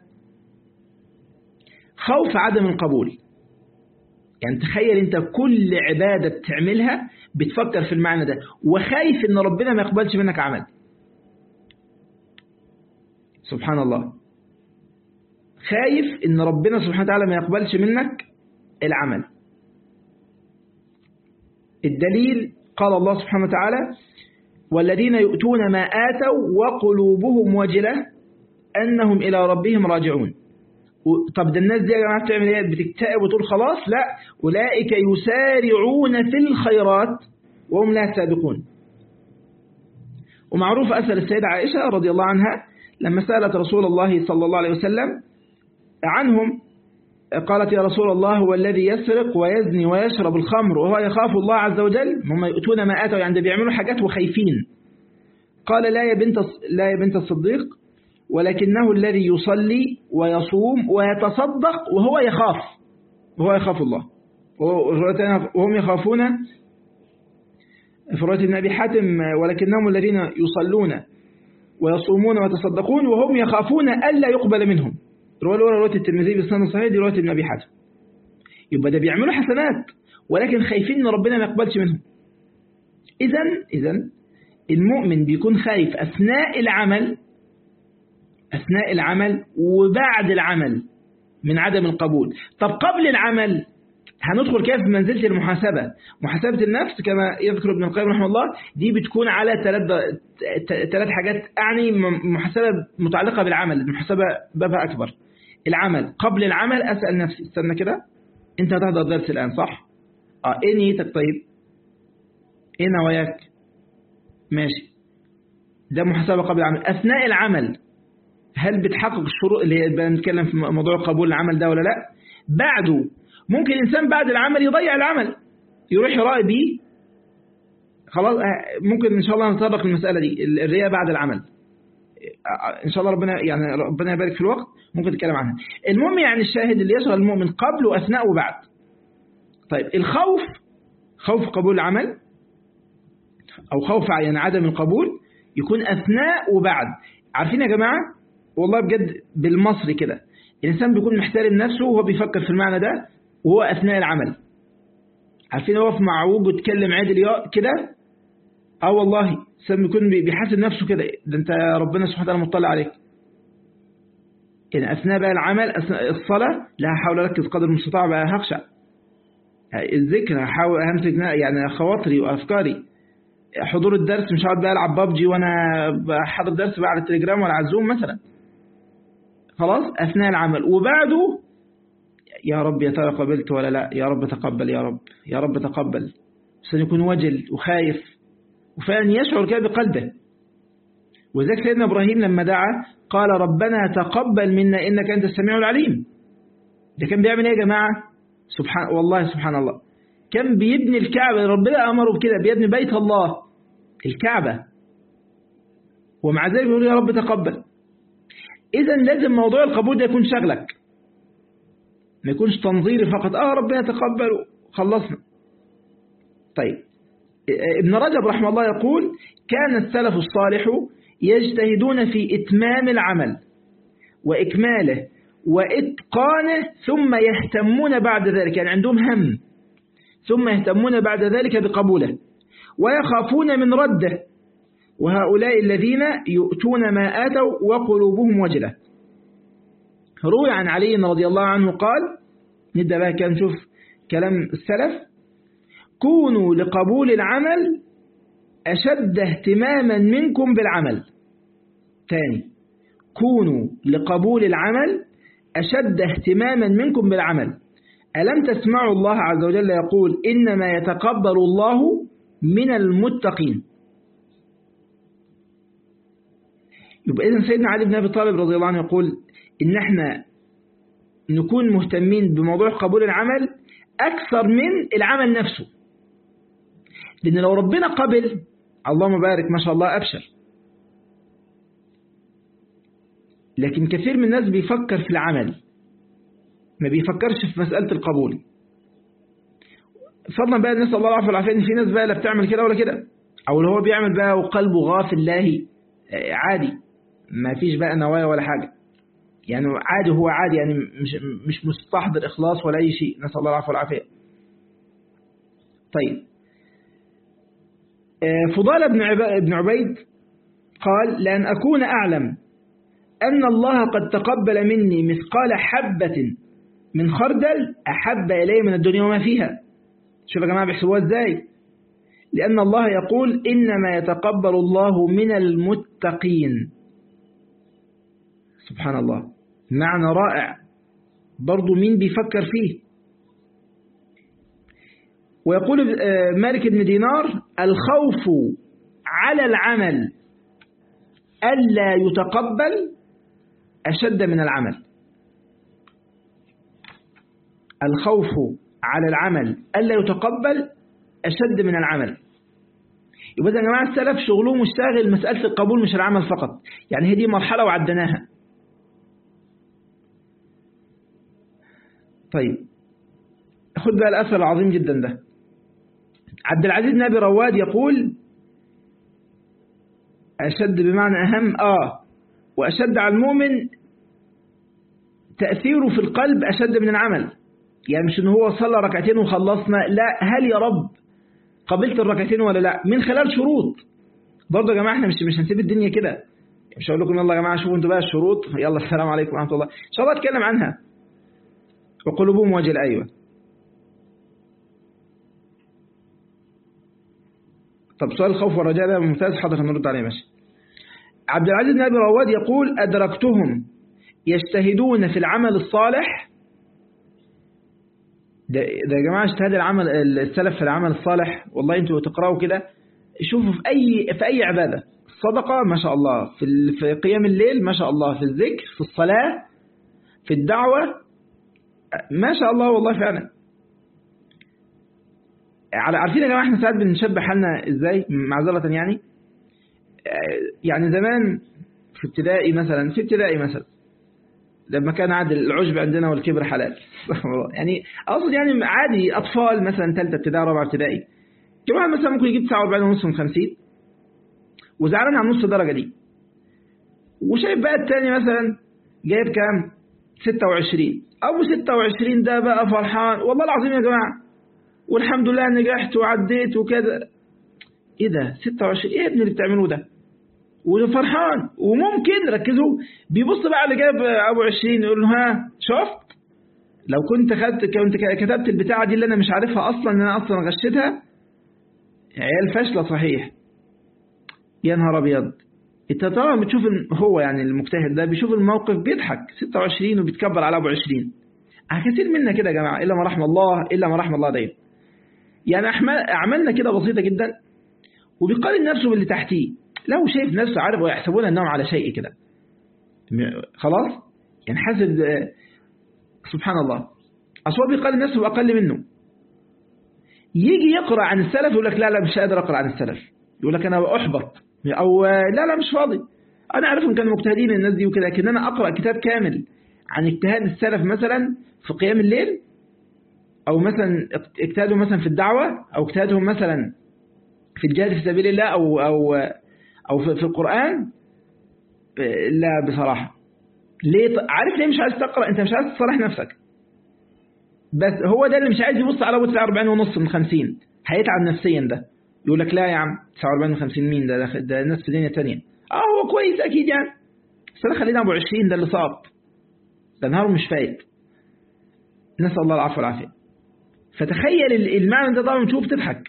خوف عدم القبول يعني تخيل أنت كل عبادة بتعملها بتفكر في المعنى ده وخايف أن ربنا ما يقبلش منك عمل سبحان الله خايف أن ربنا سبحانه وتعالى ما يقبلش منك العمل الدليل قال الله سبحانه وتعالى والذين يؤتون ما آتوا وقلوبهم وجلة أنهم إلى ربهم راجعون طب ده الناس دي يا جماعة بتعمل ايه بتكتئب وتقول خلاص لا أولئك يسارعون في الخيرات وهم لا سابقون ومعروف أثر السيدة عائشة رضي الله عنها لما سألت رسول الله صلى الله عليه وسلم عنهم قالت يا رسول الله هو الذي يسرق ويزني ويشرب الخمر وهو يخاف الله عز وجل هم يؤتون ما آتوا يعني بيعملوا حاجات وخايفين قال لا يا بنت لا يا بنت الصديق ولكنه الذي يصلي ويصوم ويتصدق وهو يخاف وهو يخاف الله وهم يخافون في رواية ابن أبي حاتم ولكنهم الذين يصلون ويصومون ويتصدقون وهم يخافون ألا يقبل منهم رواية الأولى رواية الترمذي بسنن صحيح دي رواية ابن أبي حاتم يبقى ده بيعملوا حسنات ولكن خايفين ان ربنا ما يقبلش منهم إذا إذا المؤمن بيكون خايف أثناء العمل أثناء العمل وبعد العمل من عدم القبول طب قبل العمل هندخل كيف في منزلة المحاسبة محاسبة النفس كما يذكر ابن القيم رحمه الله دي بتكون على ثلاث ثلاث حاجات أعني محاسبة متعلقة بالعمل المحاسبة بابها أكبر العمل قبل العمل أسأل نفسي استنى كده أنت هتحضر درس الآن صح؟ اه ايه نيتك طيب؟ ايه نواياك؟ ماشي ده محاسبة قبل العمل أثناء العمل هل بتحقق الشروط اللي هي بنتكلم في موضوع قبول العمل ده ولا لا؟ بعده ممكن الإنسان بعد العمل يضيع العمل يروح يراقب بيه خلاص ممكن إن شاء الله نتطرق المسألة دي الرياء بعد العمل إن شاء الله ربنا يعني ربنا يبارك في الوقت ممكن نتكلم عنها المهم يعني الشاهد اللي يشغل المؤمن قبل وأثناء وبعد طيب الخوف خوف قبول العمل أو خوف يعني عدم القبول يكون أثناء وبعد عارفين يا جماعة والله بجد بالمصري كده الإنسان بيكون محترم نفسه وهو بيفكر في المعنى ده وهو أثناء العمل عارفين هو في معوج وتكلم عادل كده اه والله سام يكون بيحاسب نفسه كده ده انت ربنا سبحانه وتعالى مطلع عليك يعني أثناء بقى العمل أثناء الصلاة لا هحاول أركز قدر المستطاع بقى هخشع الذكر هحاول همسك يعني خواطري وأفكاري حضور الدرس مش هقعد بقى ألعب بابجي وأنا بحضر درس بقى على التليجرام ولا على الزوم مثلا خلاص أثناء العمل وبعده يا رب يا ترى قبلت ولا لا يا رب تقبل يا رب يا رب تقبل سنكون وجل وخايف وفعلا يشعر كده بقلبه وذلك سيدنا إبراهيم لما دعا قال ربنا تقبل منا إنك أنت السميع العليم ده كان بيعمل إيه يا جماعة سبحان والله سبحان الله كان بيبني الكعبة ربنا أمره بكده بيبني بيت الله الكعبة ومع ذلك بيقول يا رب تقبل إذا لازم موضوع القبول ده يكون شغلك ما يكونش تنظيري فقط آه ربنا تقبل خلصنا طيب ابن رجب رحمه الله يقول كان السلف الصالح يجتهدون في إتمام العمل وإكماله وإتقانه ثم يهتمون بعد ذلك يعني عندهم هم ثم يهتمون بعد ذلك بقبوله ويخافون من رده وهؤلاء الذين يؤتون ما آتوا وقلوبهم وجلة روي عن علي رضي الله عنه قال نبدأ بقى كان نشوف كلام السلف كونوا لقبول العمل أشد اهتماما منكم بالعمل تاني كونوا لقبول العمل أشد اهتماما منكم بالعمل ألم تسمعوا الله عز وجل يقول إنما يتقبل الله من المتقين يبقى إذن سيدنا علي بن أبي طالب رضي الله عنه يقول إن احنا نكون مهتمين بموضوع قبول العمل أكثر من العمل نفسه لأن لو ربنا قبل اللهم بارك ما شاء الله أبشر لكن كثير من الناس بيفكر في العمل ما بيفكرش في مسألة القبول فضلا بقى نسأل الله العافية والعافية إن في ناس بقى لا بتعمل كده ولا كده أو اللي هو بيعمل بقى وقلبه غافل لاهي عادي ما فيش بقى نوايا ولا حاجة يعني عادي هو عادي يعني مش مش مستحضر إخلاص ولا أي شيء نسأل الله العافية والعافية طيب فضال بن عبيد قال لأن أكون أعلم أن الله قد تقبل مني مثقال حبة من خردل أحب إلي من الدنيا وما فيها شوف يا جماعة بيحسبوها إزاي لأن الله يقول إنما يتقبل الله من المتقين سبحان الله معنى رائع برضو مين بيفكر فيه ويقول مالك بن دينار الخوف على العمل ألا يتقبل أشد من العمل الخوف على العمل ألا يتقبل أشد من العمل يبقى يا جماعة السلف شغلهم مشتغل مسألة القبول مش العمل فقط يعني هي دي مرحلة وعدناها طيب خد بقى الأثر العظيم جدا ده عبد العزيز بن أبي رواد يقول أشد بمعنى أهم آه وأشد على المؤمن تأثيره في القلب أشد من العمل يعني مش إن هو صلى ركعتين وخلصنا لا هل يا رب قبلت الركعتين ولا لا من خلال شروط برضه يا جماعة احنا مش مش هنسيب الدنيا كده مش هقول لكم يلا يا جماعة شوفوا انتوا بقى الشروط يلا السلام عليكم ورحمة الله إن شاء الله أتكلم عنها وقلوبهم وجل أيوه طب سؤال الخوف والرجاء ده ممتاز حاضر هنرد عليه ماشي عبد العزيز بن ابي رواد يقول ادركتهم يجتهدون في العمل الصالح ده, ده يا جماعه اجتهاد العمل السلف في العمل الصالح والله انتوا تقراوا كده شوفوا في اي في اي عباده الصدقه ما شاء الله في في قيام الليل ما شاء الله في الذكر في الصلاه في الدعوه ما شاء الله والله فعلا عارفين يا جماعة احنا ساعات بنشبه حالنا ازاي معذرة يعني يعني زمان في ابتدائي مثلا في ابتدائي مثلا لما كان عاد العجب عندنا والكبر حلال يعني اقصد يعني عادي اطفال مثلا ثالثه ابتدائي رابعه ابتدائي كل واحد مثلا ممكن يجيب 49 ونص من 50 وزعلان على نص درجه دي وشايف بقى الثاني مثلا جايب كام 26 ابو 26 ده بقى فرحان والله العظيم يا جماعه والحمد لله نجحت وعديت وكذا ايه ده 26 ايه يا ابني اللي بتعملوه ده وفرحان وممكن ركزوا بيبص بقى اللي جاب ابو 20 يقول له ها شفت لو كنت خدت كنت كتبت البتاعه دي اللي انا مش عارفها اصلا ان انا اصلا غشيتها عيال فاشله صحيح يا نهار ابيض انت طبعا بتشوف هو يعني المجتهد ده بيشوف الموقف بيضحك 26 وبيتكبر على ابو 20 كثير منا كده يا جماعه الا ما رحم الله الا ما رحم الله دايما يعني اعمالنا كده بسيطه جدا وبيقارن نفسه باللي تحتيه لو شايف نفسه عارف ويحسبون انهم على شيء كده خلاص يعني حاسب سبحان الله اصل هو بيقارن نفسه باقل منه يجي يقرا عن السلف يقول لك لا لا مش قادر اقرا عن السلف يقول لك انا احبط او لا لا مش فاضي انا عارفهم كانوا مجتهدين الناس دي وكده لكن انا اقرا كتاب كامل عن اجتهاد السلف مثلا في قيام الليل او مثلا اجتهادهم مثلا في الدعوه او اجتهادهم مثلا في الجهاد في سبيل الله او او او في القران لا بصراحه ليه عارف ليه مش عايز تقرا انت مش عايز تصالح نفسك بس هو ده اللي مش عايز يبص على ابو 49 ونص من 50 هيتعب نفسيا ده يقول لك لا يا عم 49 من 50 مين ده ده, ده ناس في دنيا ثانيه اه هو كويس اكيد يعني بس انا خلينا ابو 20 ده اللي صعب ده نهاره مش فايت نسال الله العفو والعافيه فتخيل المعنى ده طبعا تشوف تضحك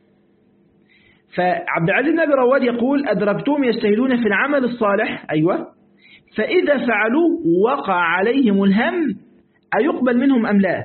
فعبد العزيز بن ابي رواد يقول ادركتهم يجتهدون في العمل الصالح ايوه فاذا فعلوا وقع عليهم الهم ايقبل منهم ام لا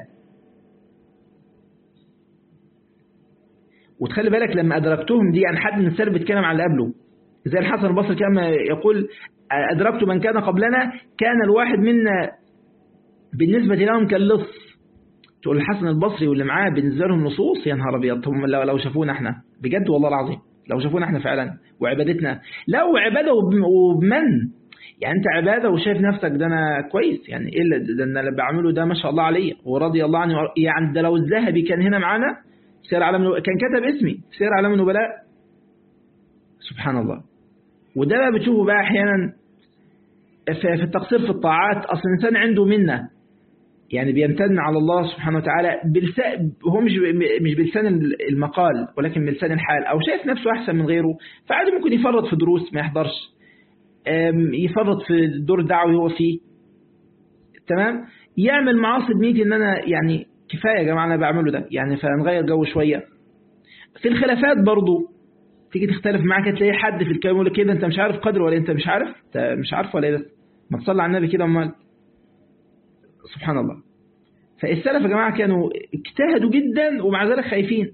وتخلي بالك لما ادركتهم دي عن حد من السلف بيتكلم عن اللي قبله زي الحسن البصري كما يقول ادركت من كان قبلنا كان الواحد منا بالنسبه لهم كاللص تقول الحسن البصري واللي معاه بالنسبه لهم نصوص يا نهار ابيض هم لو شافونا احنا بجد والله العظيم لو شافونا احنا فعلا وعبادتنا لو عباده وبمن يعني انت عباده وشايف نفسك ده انا كويس يعني ايه اللي ده انا اللي بعمله ده ما شاء الله عليا ورضي الله عني يعني ده لو الذهبي كان هنا معانا سير علم كان كتب اسمي سير علم النبلاء سبحان الله وده بقى بتشوفه بقى احيانا في التقصير في الطاعات اصل الانسان عنده منه يعني بيمتن على الله سبحانه وتعالى بلسان هو مش مش بلسان المقال ولكن بلسان الحال او شايف نفسه احسن من غيره فعادي ممكن يفرط في دروس ما يحضرش يفرط في الدور الدعوي هو فيه تمام يعمل معاصي بنيتي ان انا يعني كفايه يا جماعه انا بعمله ده يعني فنغير جو شويه في الخلافات برضو تيجي تختلف معاك تلاقي حد في الكلام يقول لك كده انت مش عارف قدر ولا انت مش عارف انت مش عارف ولا ايه ده ما تصلي على النبي كده امال سبحان الله فالسلف يا جماعه كانوا اجتهدوا جدا ومع ذلك خايفين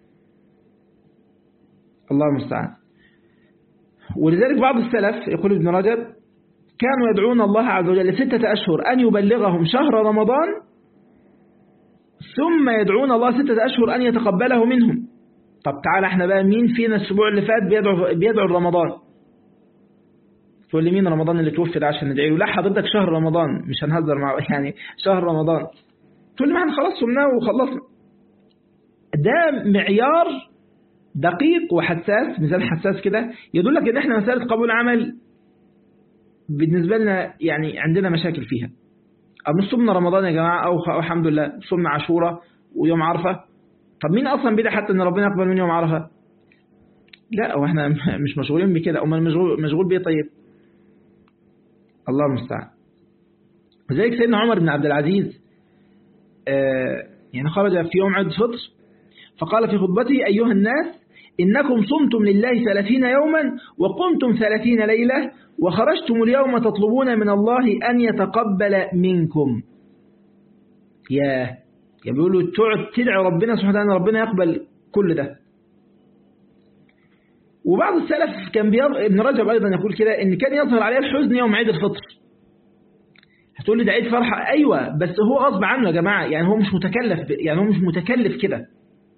الله المستعان ولذلك بعض السلف يقول ابن رجب كانوا يدعون الله عز وجل ستة أشهر أن يبلغهم شهر رمضان ثم يدعون الله ستة أشهر أن يتقبله منهم طب تعالى احنا بقى مين فينا الأسبوع اللي فات بيدعو, بيدعو رمضان تقول لي مين رمضان اللي توفي ده عشان ندعي له لا حضرتك شهر رمضان مش هنهزر مع يعني شهر رمضان تقول لي ما احنا خلاص صمناه وخلصنا ده معيار دقيق وحساس مثال حساس كده يدلك ان احنا مسألة قبول عمل بالنسبة لنا يعني عندنا مشاكل فيها أو صمنا رمضان يا جماعة أو الحمد لله صمنا عاشوراء ويوم عرفة طب مين أصلا بدأ حتى أن ربنا يقبل من يوم عرفة لا واحنا مش مشغولين بكده أمال مشغول, مشغول بيه طيب الله المستعان وذلك سيدنا عمر بن عبد العزيز يعني خرج في يوم عيد الفطر فقال في خطبته أيها الناس إنكم صمتم لله ثلاثين يوما وقمتم ثلاثين ليلة وخرجتم اليوم تطلبون من الله أن يتقبل منكم يا يعني بيقولوا تقعد تدعي ربنا سبحانه وتعالى ربنا يقبل كل ده وبعض السلف كان بيض... ابن رجب أيضا يقول كده إن كان يظهر عليه الحزن يوم عيد الفطر هتقول لي ده عيد فرحة أيوة بس هو غصب عنه يا جماعة يعني هو مش متكلف ب... يعني هو مش متكلف كده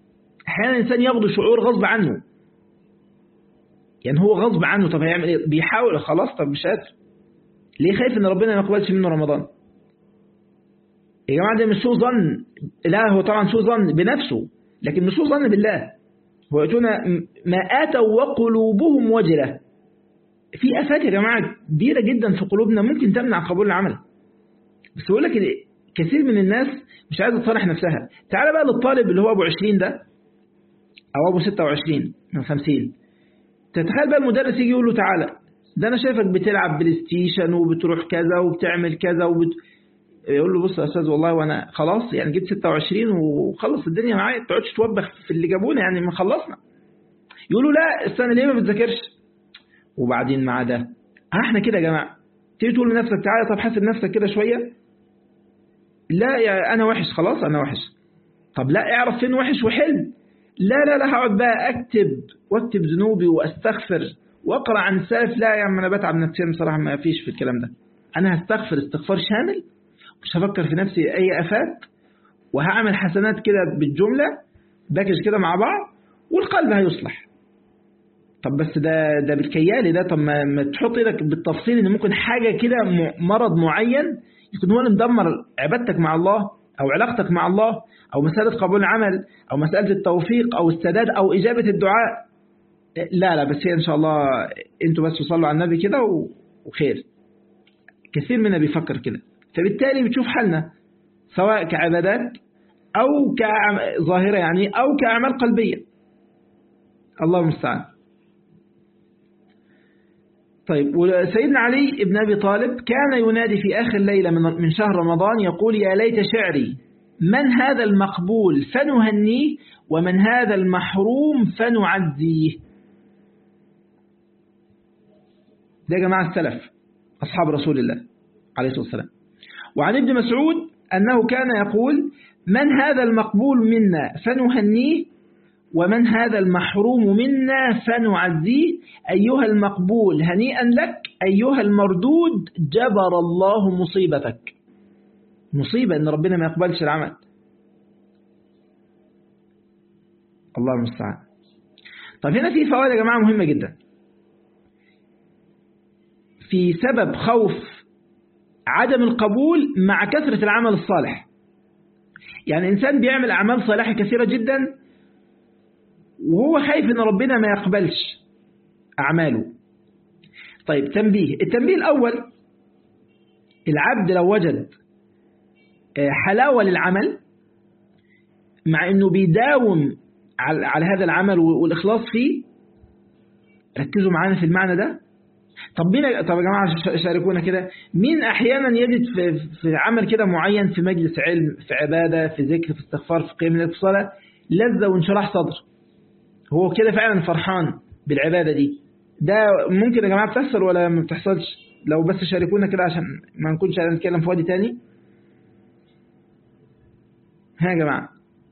أحيانا الإنسان ياخد شعور غصب عنه يعني هو غصب عنه طب هيعمل إيه بيحاول خلاص طب مش قادر ليه خايف إن ربنا ما يقبلش منه رمضان يا جماعة ده مش سوء ظن لا هو طبعا سوء ظن بنفسه لكن مش سوء ظن بالله هو يأتون ما آتوا وقلوبهم وجلة في آفات يا جماعة كبيرة جدا في قلوبنا ممكن تمنع قبول العمل بس بقول لك كثير من الناس مش عايزة تصالح نفسها تعال بقى للطالب اللي هو أبو 20 ده أو أبو 26 من 50 تتخيل بقى المدرس يجي يقول له تعالى ده أنا شايفك بتلعب بلاي ستيشن وبتروح كذا وبتعمل كذا وبت... يقول له بص يا أستاذ والله وأنا خلاص يعني جبت 26 وخلص الدنيا معايا ما تقعدش توبخ في اللي جابونا يعني ما خلصنا يقول له لا السنة ليه ما بتذاكرش وبعدين مع ده احنا كده يا جماعة تيجي تقول لنفسك تعالى طب حاسب نفسك كده شوية لا يا أنا وحش خلاص أنا وحش طب لا اعرف فين وحش وحل لا لا لا هقعد بقى أكتب واكتب ذنوبي وأستغفر وأقرأ عن السلف لا يا عم أنا بتعب نفسيا بصراحة ما فيش في الكلام ده أنا هستغفر استغفار شامل مش هفكر في نفسي أي أفات وهعمل حسنات كده بالجملة باكج كده مع بعض والقلب هيصلح طب بس ده ده بالكيالي ده طب ما, ما تحط ايدك بالتفصيل ان ممكن حاجة كده مرض معين يكون هو اللي مدمر عبادتك مع الله او علاقتك مع الله او مسألة قبول العمل او مسألة التوفيق او السداد او اجابة الدعاء لا لا بس هي ان شاء الله انتوا بس صلوا على النبي كده وخير كثير منا بيفكر كده فبالتالي بتشوف حالنا سواء كعبادات او كظاهرة يعني او كأعمال قلبية الله المستعان طيب وسيدنا علي بن أبي طالب كان ينادي في آخر ليلة من شهر رمضان يقول يا ليت شعري من هذا المقبول فنهنيه ومن هذا المحروم فنعزيه ده يا جماعة السلف أصحاب رسول الله عليه الصلاة والسلام وعن ابن مسعود أنه كان يقول من هذا المقبول منا فنهنيه ومن هذا المحروم منا فنعزيه أيها المقبول هنيئا لك أيها المردود جبر الله مصيبتك مصيبة أن ربنا ما يقبلش العمل الله المستعان طب هنا في فوائد يا جماعة مهمة جدا في سبب خوف عدم القبول مع كثرة العمل الصالح يعني إنسان بيعمل أعمال صالحة كثيرة جدا وهو خايف ان ربنا ما يقبلش أعماله طيب تنبيه التنبيه الأول العبد لو وجد حلاوة للعمل مع أنه بيداوم على هذا العمل والإخلاص فيه ركزوا معانا في المعنى ده طب مين طب يا جماعة شاركونا كده مين أحيانا يجد في, في عمل كده معين في مجلس علم في عبادة في ذكر في استغفار في قيام في صلاة لذة وانشراح صدر هو كده فعلا فرحان بالعبادة دي ده ممكن يا جماعة بتحصل ولا ما بتحصلش لو بس شاركونا كده عشان ما نكونش هنتكلم في وادي تاني ها يا جماعة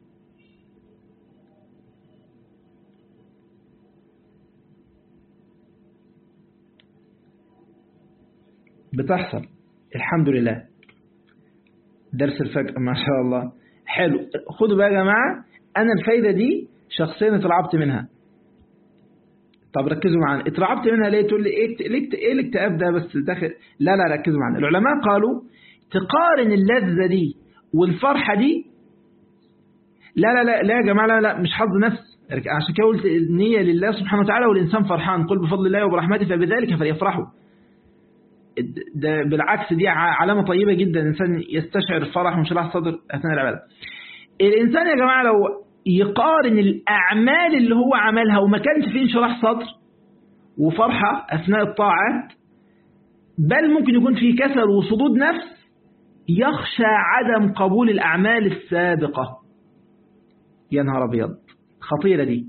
بتحصل الحمد لله درس الفجر ما شاء الله حلو خدوا بقى يا جماعة أنا الفايدة دي شخصيا اترعبت منها طب ركزوا معانا اترعبت منها ليه تقول لي ايه ايه الاكتئاب ده بس داخل لا لا ركزوا معانا العلماء قالوا تقارن اللذة دي والفرحة دي لا لا لا لا يا جماعة لا لا مش حظ نفس عشان كده قلت النية لله سبحانه وتعالى والإنسان فرحان قل بفضل الله وبرحمته فبذلك فليفرحوا ده بالعكس دي علامة طيبة جدا الإنسان يستشعر الفرح وانشراح صدر أثناء العبادة الإنسان يا جماعة لو يقارن الأعمال اللي هو عملها وما كانش فيه انشراح صدر وفرحة أثناء الطاعات بل ممكن يكون فيه كسل وصدود نفس يخشى عدم قبول الأعمال السابقة يا نهار أبيض خطيرة دي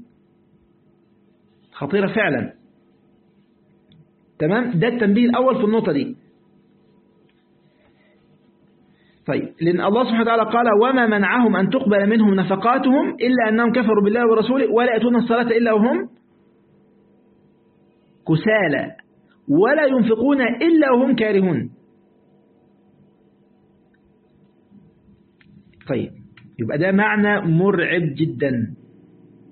خطيرة فعلا تمام ده التنبيه الأول في النقطة دي طيب لأن الله سبحانه وتعالى قال وما منعهم أن تقبل منهم نفقاتهم إلا أنهم كفروا بالله ورسوله ولا يأتون الصلاة إلا وهم كسالى ولا ينفقون إلا وهم كارهون طيب يبقى ده معنى مرعب جدا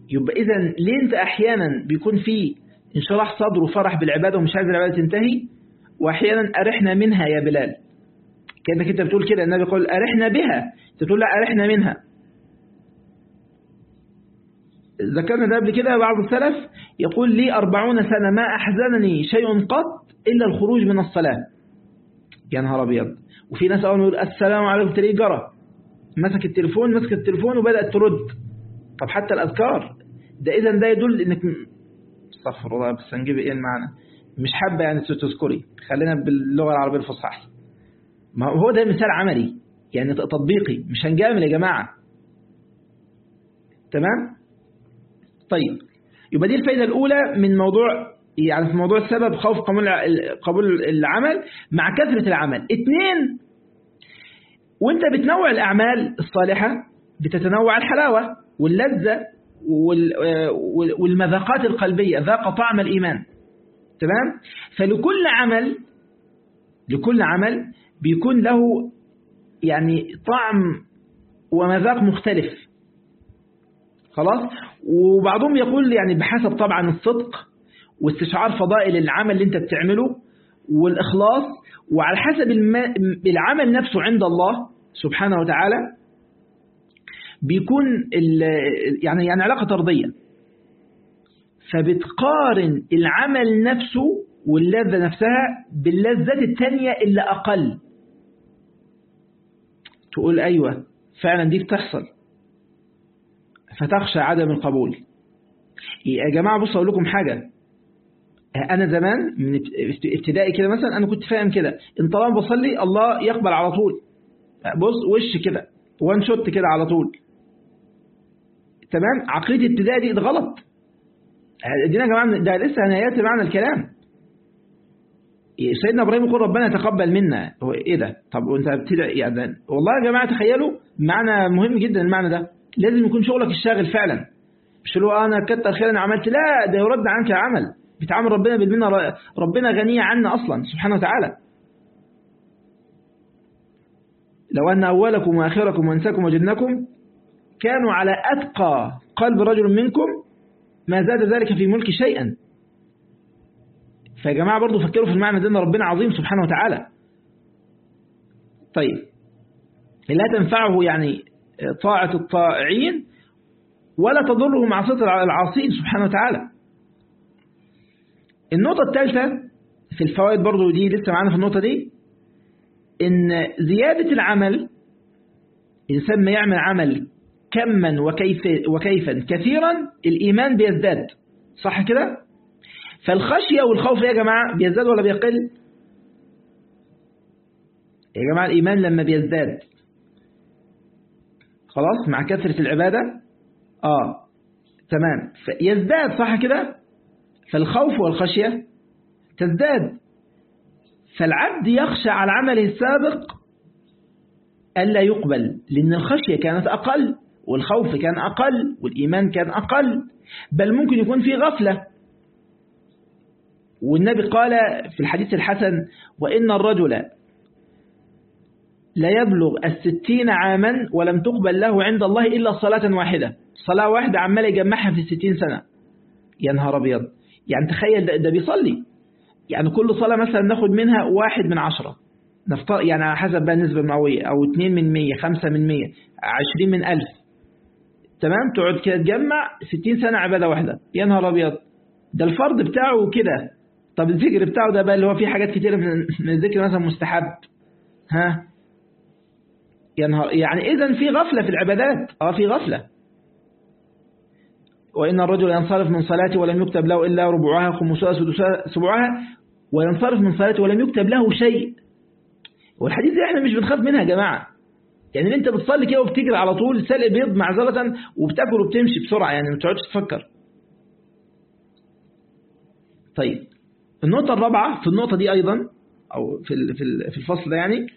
يبقى إذا ليه أنت أحيانا بيكون في انشراح صدر وفرح بالعبادة ومش عايز العبادة تنتهي وأحيانا أرحنا منها يا بلال كأنك أنت بتقول كده النبي يقول أرحنا بها أنت تقول لا أرحنا منها ذكرنا ده قبل كده بعض السلف يقول لي أربعون سنة ما أحزنني شيء قط إلا الخروج من الصلاة يا نهار أبيض وفي ناس أول يقول السلام عليكم تلاقيه جرى مسك التليفون مسك التليفون وبدأت ترد طب حتى الأذكار ده إذا ده يدل إنك استغفر الله بس هنجيب إيه المعنى مش حابة يعني تذكري خلينا باللغة العربية الفصحى ما هو ده مثال عملي يعني تطبيقي مش هنجامل يا جماعة تمام طيب يبقى دي الفايدة الأولى من موضوع يعني في موضوع السبب خوف قبول قبول العمل مع كثرة العمل اثنين وانت بتنوع الأعمال الصالحة بتتنوع الحلاوة واللذة والمذاقات القلبية ذاق طعم الإيمان تمام فلكل عمل لكل عمل بيكون له يعني طعم ومذاق مختلف خلاص وبعضهم يقول يعني بحسب طبعا الصدق واستشعار فضائل العمل اللي انت بتعمله والإخلاص وعلى حسب العمل نفسه عند الله سبحانه وتعالى بيكون يعني يعني علاقة طردية فبتقارن العمل نفسه واللذة نفسها باللذات التانية اللي أقل تقول أيوة فعلا دي بتحصل فتخشى عدم القبول يا جماعة بصوا أقول لكم حاجة أنا زمان من ابتدائي كده مثلا أنا كنت فاهم كده إن طالما بصلي الله يقبل على طول بص وش كده وان شوت كده على طول تمام عقيدة ابتدائي دي غلط دينا يا جماعة ده لسه نهايات معنى الكلام سيدنا ابراهيم يقول ربنا يتقبل منا هو ايه ده طب وانت بتدعي يعني والله يا جماعه تخيلوا معنى مهم جدا المعنى ده لازم يكون شغلك الشاغل فعلا مش اللي هو انا كتر خير انا عملت لا ده يرد عنك عمل بيتعامل ربنا بالمنه ربنا غني عنا اصلا سبحانه وتعالى لو ان اولكم واخركم وانساكم وجنكم كانوا على اتقى قلب رجل منكم ما زاد ذلك في ملك شيئا فيا جماعة برضو فكروا في المعنى ده ان ربنا عظيم سبحانه وتعالى طيب لا تنفعه يعني طاعة الطائعين ولا تضره معصية العاصين سبحانه وتعالى النقطة الثالثة في الفوائد برضو دي لسه معانا في النقطة دي ان زيادة العمل الإنسان ما يعمل عمل كما وكيف وكيفا كثيرا الإيمان بيزداد صح كده فالخشية والخوف يا جماعة بيزداد ولا بيقل يا جماعة الإيمان لما بيزداد خلاص مع كثرة العبادة آه تمام يزداد صح كده فالخوف والخشية تزداد فالعبد يخشى على عمله السابق ألا يقبل لأن الخشية كانت أقل والخوف كان أقل والإيمان كان أقل بل ممكن يكون في غفلة والنبي قال في الحديث الحسن وإن الرجل لا يبلغ الستين عاما ولم تقبل له عند الله إلا صلاة واحدة صلاة واحدة عمال يجمعها في الستين سنة يا نهار أبيض يعني تخيل ده, ده بيصلي يعني كل صلاة مثلا ناخد منها واحد من عشرة نفترض يعني على حسب بقى النسبة المئوية أو اتنين من مية خمسة من مية عشرين من ألف تمام تقعد كده تجمع ستين سنة عبادة واحدة يا نهار أبيض ده الفرض بتاعه كده طب الذكر بتاعه ده بقى اللي هو فيه حاجات كتيرة من الذكر مثلا مستحب ها يعني إذا في غفلة في العبادات اه في غفلة وإن الرجل ينصرف من صلاته ولم يكتب له إلا ربعها خمسها سدسها سبعها وينصرف من صلاته ولم يكتب له شيء والحديث ده احنا مش بنخاف منها يا جماعة يعني انت بتصلي كده وبتجري على طول سلق بيض معذرة وبتاكل وبتمشي بسرعة يعني ما تقعدش تفكر طيب النقطة الرابعة في النقطة دي أيضا أو في في الفصل ده يعني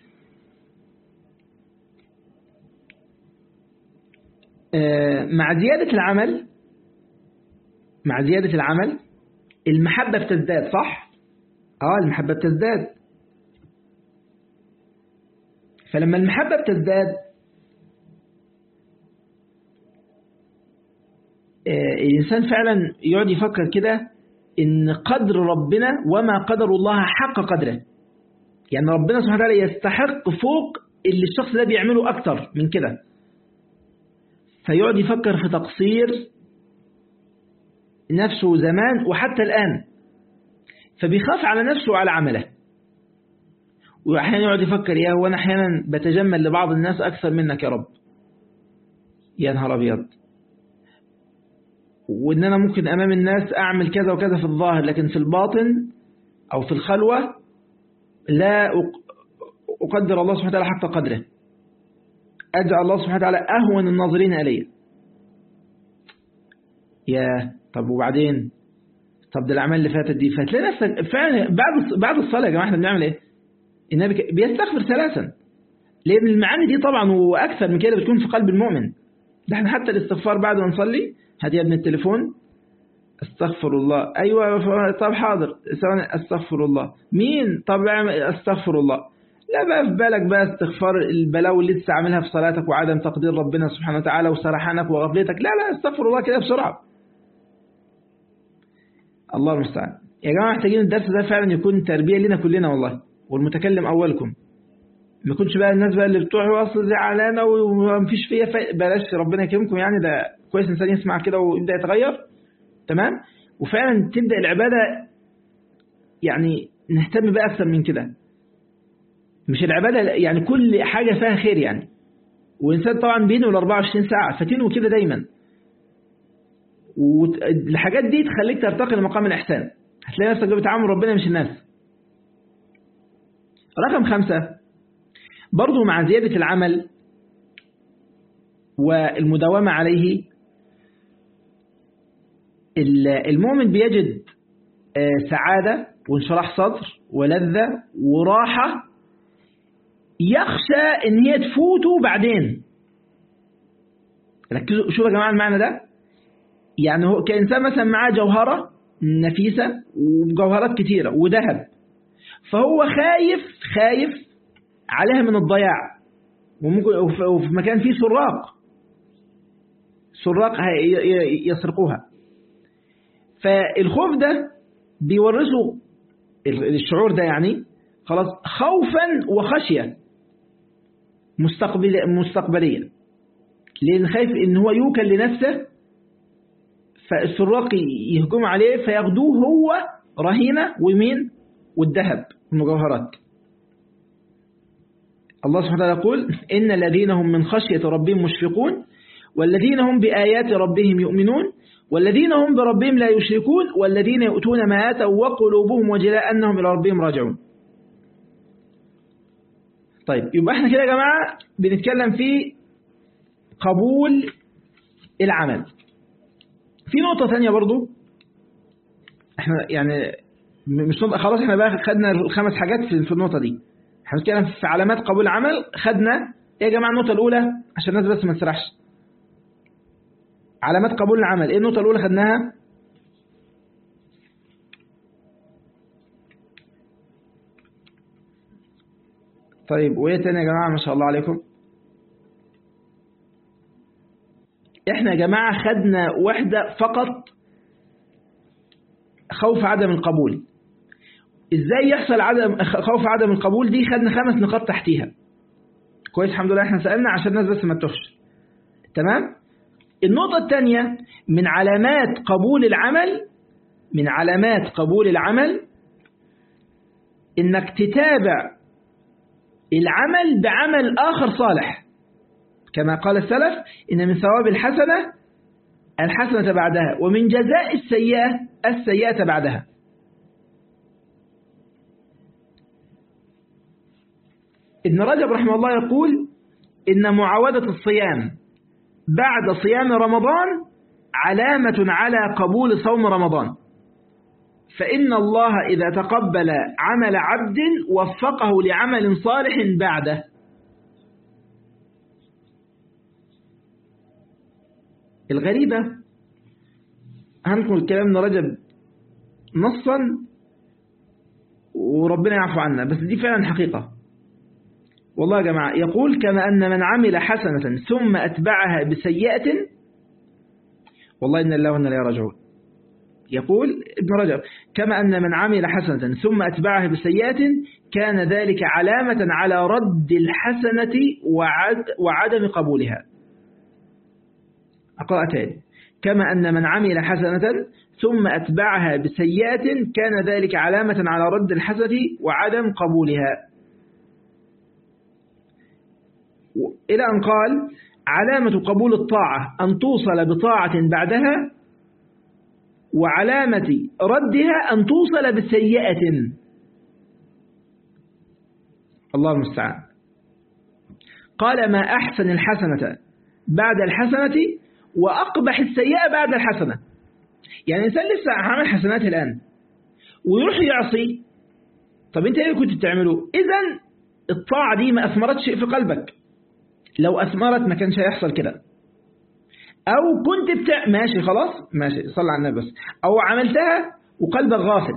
مع زيادة العمل مع زيادة العمل المحبة بتزداد صح؟ اه المحبة بتزداد فلما المحبة بتزداد الإنسان فعلا يقعد يفكر كده إن قدر ربنا وما قدر الله حق قدره يعني ربنا سبحانه وتعالى يستحق فوق اللي الشخص ده بيعمله أكتر من كده فيقعد يفكر في تقصير نفسه زمان وحتى الآن فبيخاف على نفسه وعلى عمله وأحيانا يقعد يفكر يا هو أنا أحيانا بتجمل لبعض الناس أكثر منك يا رب يا نهار أبيض وإن أنا ممكن أمام الناس أعمل كذا وكذا في الظاهر لكن في الباطن أو في الخلوة لا أقدر الله سبحانه وتعالى حق قدره أجعل الله سبحانه وتعالى أهون الناظرين إلي يا طب وبعدين طب ده الأعمال اللي فاتت دي فتلاقي نفسك فعلا بعد بعد الصلاة يا جماعة احنا بنعمل إيه؟ النبي بيستغفر ثلاثا لأن المعاني دي طبعا وأكثر من كده بتكون في قلب المؤمن ده احنا حتى الاستغفار بعد ما نصلي هات يا ابن التليفون استغفر الله ايوه طب حاضر ثواني استغفر الله مين طب استغفر الله لا بقى في بالك بقى استغفار البلاوي اللي لسه عاملها في صلاتك وعدم تقدير ربنا سبحانه وتعالى وسرحانك وغفلتك لا لا استغفر الله كده بسرعه الله المستعان يا جماعه محتاجين الدرس ده فعلا يكون تربيه لنا كلنا والله والمتكلم اولكم ما يكونش بقى الناس بقى اللي بتوع اصل زعلانه ومفيش فيها بلاش ربنا يكرمكم يعني ده كويس انسان يسمع كده ويبدا يتغير تمام وفعلا تبدا العباده يعني نهتم بقى اكثر من كده مش العباده يعني كل حاجه فيها خير يعني وانسان طبعا بينه ال 24 ساعه فتنوي كده دايما والحاجات دي تخليك ترتقي لمقام الاحسان هتلاقي نفسك بتعامل ربنا مش الناس رقم خمسة برضو مع زيادة العمل والمداومة عليه المؤمن بيجد سعادة وانشراح صدر ولذة وراحة يخشى ان هي تفوته بعدين ركزوا شوفوا يا جماعة المعنى ده يعني هو كإنسان مثلا معاه جوهرة نفيسة وجوهرات كتيرة وذهب فهو خايف خايف عليها من الضياع وممكن وفي مكان فيه سراق سراق يسرقوها فالخوف ده بيورثه الشعور ده يعني خلاص خوفا وخشية مستقبل مستقبليا لأن خايف إن هو يوكل لنفسه فالسراق يهجم عليه فياخدوه هو رهينة ومين والذهب المجوهرات الله سبحانه وتعالى يقول إن الذين هم من خشية ربهم مشفقون والذين هم بآيات ربهم يؤمنون والذين هم بربهم لا يشركون والذين يؤتون ما آتوا وقلوبهم وجلاء أنهم إلى ربهم راجعون طيب يبقى احنا كده يا جماعة بنتكلم في قبول العمل في نقطة ثانية برضو احنا يعني مش نقطة خلاص احنا بقى خدنا الخمس حاجات في النقطة دي احنا بنتكلم في علامات قبول العمل خدنا ايه يا جماعة النقطة الأولى عشان الناس بس ما تسرحش علامات قبول العمل ايه النقطة الأولى خدناها طيب وايه تاني يا جماعة ما شاء الله عليكم احنا يا جماعة خدنا واحدة فقط خوف عدم القبول ازاي يحصل عدم خوف عدم القبول دي خدنا خمس نقاط تحتيها كويس الحمد لله احنا سألنا عشان الناس بس ما تتوهش تمام النقطة الثانية من علامات قبول العمل من علامات قبول العمل انك تتابع العمل بعمل آخر صالح كما قال السلف إن من ثواب الحسنة الحسنة بعدها ومن جزاء السيئة السيئة بعدها ابن رجب رحمه الله يقول إن معاودة الصيام بعد صيام رمضان علامة على قبول صوم رمضان فإن الله إذا تقبل عمل عبد وفقه لعمل صالح بعده الغريبة هنقول كلام رجب نصا وربنا يعفو عنا بس دي فعلا حقيقة والله يا جماعة يقول كما أن من عمل حسنة ثم أتبعها بسيئة والله إن الله وإنا لا راجعون يقول ابن رجب كما أن من عمل حسنة ثم أتبعها بسيئات كان ذلك علامة على رد الحسنة وعد وعدم قبولها أقرأ تاني كما أن من عمل حسنة ثم أتبعها بسيئات كان ذلك علامة على رد الحسنة وعدم قبولها إلى أن قال علامة قبول الطاعة أن توصل بطاعة بعدها وعلامة ردها أن توصل بسيئة الله المستعان قال ما أحسن الحسنة بعد الحسنة وأقبح السيئة بعد الحسنة يعني الإنسان لسه عامل حسنات الآن ويروح يعصي طب أنت إيه كنت بتعمله إذا الطاعة دي ما أثمرت شيء في قلبك لو أثمرت ما كانش هيحصل كده أو كنت بتاع ماشي خلاص ماشي صلى على النبي بس أو عملتها وقلبك غافل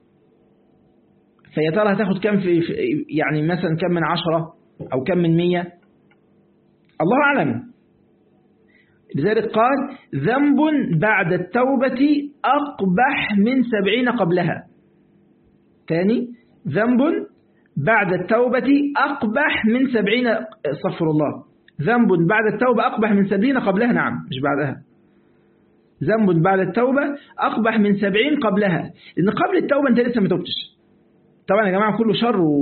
فيا ترى هتاخد كم في يعني مثلا كم من عشرة أو كم من مية الله أعلم لذلك قال ذنب بعد التوبة أقبح من سبعين قبلها ثاني ذنب بعد التوبة أقبح من سبعين صفر الله ذنب بعد التوبة أقبح من سبعين قبلها نعم مش بعدها ذنب بعد التوبة أقبح من سبعين قبلها لأن قبل التوبة أنت لسه ما توبتش طبعا يا جماعة كله شر و...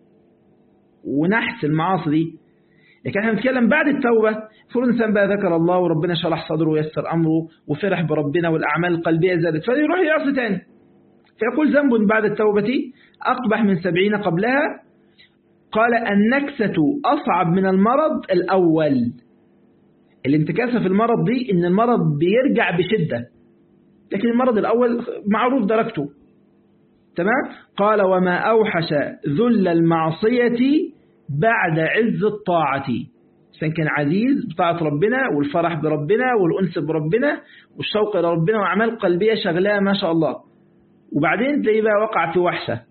ونحس المعاصي دي لكن احنا بنتكلم بعد التوبة فرض الإنسان بقى ذكر الله وربنا شرح صدره ويسر أمره وفرح بربنا والأعمال القلبية زادت فيروح يعصي تاني فيقول ذنب بعد التوبة أقبح من سبعين قبلها قال النكسة أصعب من المرض الأول الانتكاسة في المرض دي إن المرض بيرجع بشدة لكن المرض الأول معروف درجته تمام قال وما أوحش ذل المعصية بعد عز الطاعة إنسان كان عزيز بطاعة ربنا والفرح بربنا والأنس بربنا والشوق إلى ربنا وأعمال قلبية شغلها ما شاء الله وبعدين تلاقيه بقى وقع في وحشة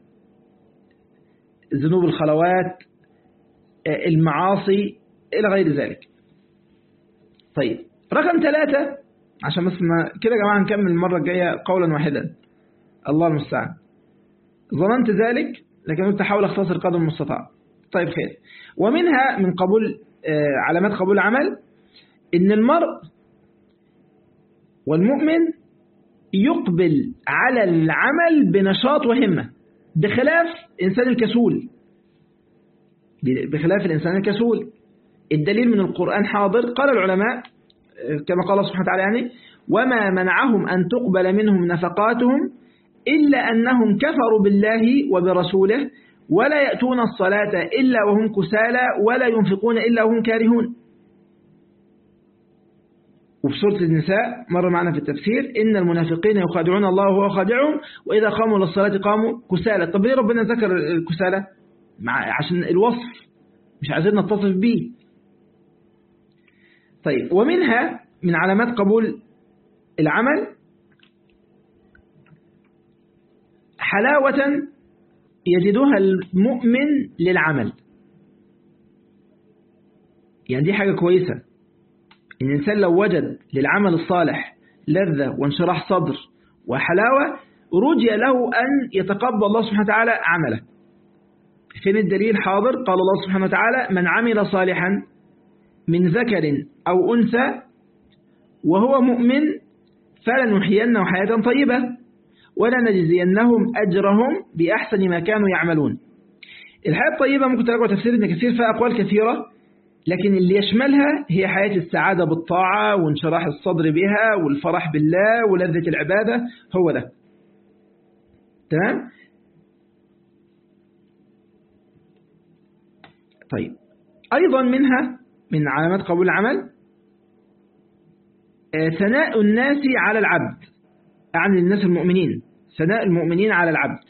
ذنوب الخلوات المعاصي إلى غير ذلك طيب رقم ثلاثة عشان بس ما كده يا جماعة نكمل المرة الجاية قولا واحدا الله المستعان ظننت ذلك لكن قلت أحاول أختصر قدر المستطاع طيب خير ومنها من قبول علامات قبول العمل إن المرء والمؤمن يقبل على العمل بنشاط وهمة بخلاف الإنسان الكسول بخلاف الإنسان الكسول الدليل من القرآن حاضر قال العلماء كما قال سبحانه وتعالى يعني وما منعهم أن تقبل منهم نفقاتهم إلا أنهم كفروا بالله وبرسوله ولا يأتون الصلاة إلا وهم كسالى ولا ينفقون إلا وهم كارهون وفي سورة النساء مر معنا في التفسير إن المنافقين يخادعون الله وهو خادعهم وإذا قاموا للصلاة قاموا كسالى طب ليه ربنا ذكر الكسالى عشان الوصف مش عايزين نتصف به طيب ومنها من علامات قبول العمل حلاوة يجدها المؤمن للعمل يعني دي حاجة كويسة إن الإنسان لو وجد للعمل الصالح لذة وانشراح صدر وحلاوة رجي له أن يتقبل الله سبحانه وتعالى عمله فين الدليل حاضر قال الله سبحانه وتعالى من عمل صالحا من ذكر أو أنثى وهو مؤمن فلنحيينه حياة طيبة ولنجزينهم أجرهم بأحسن ما كانوا يعملون الحياة الطيبة ممكن تراجعوا تفسير ابن كثير فيها أقوال كثيرة لكن اللي يشملها هي حياة السعادة بالطاعة وانشراح الصدر بها والفرح بالله ولذة العبادة هو ده تمام طيب أيضا منها من علامات قبول العمل ثناء الناس على العبد أعني الناس المؤمنين ثناء المؤمنين على العبد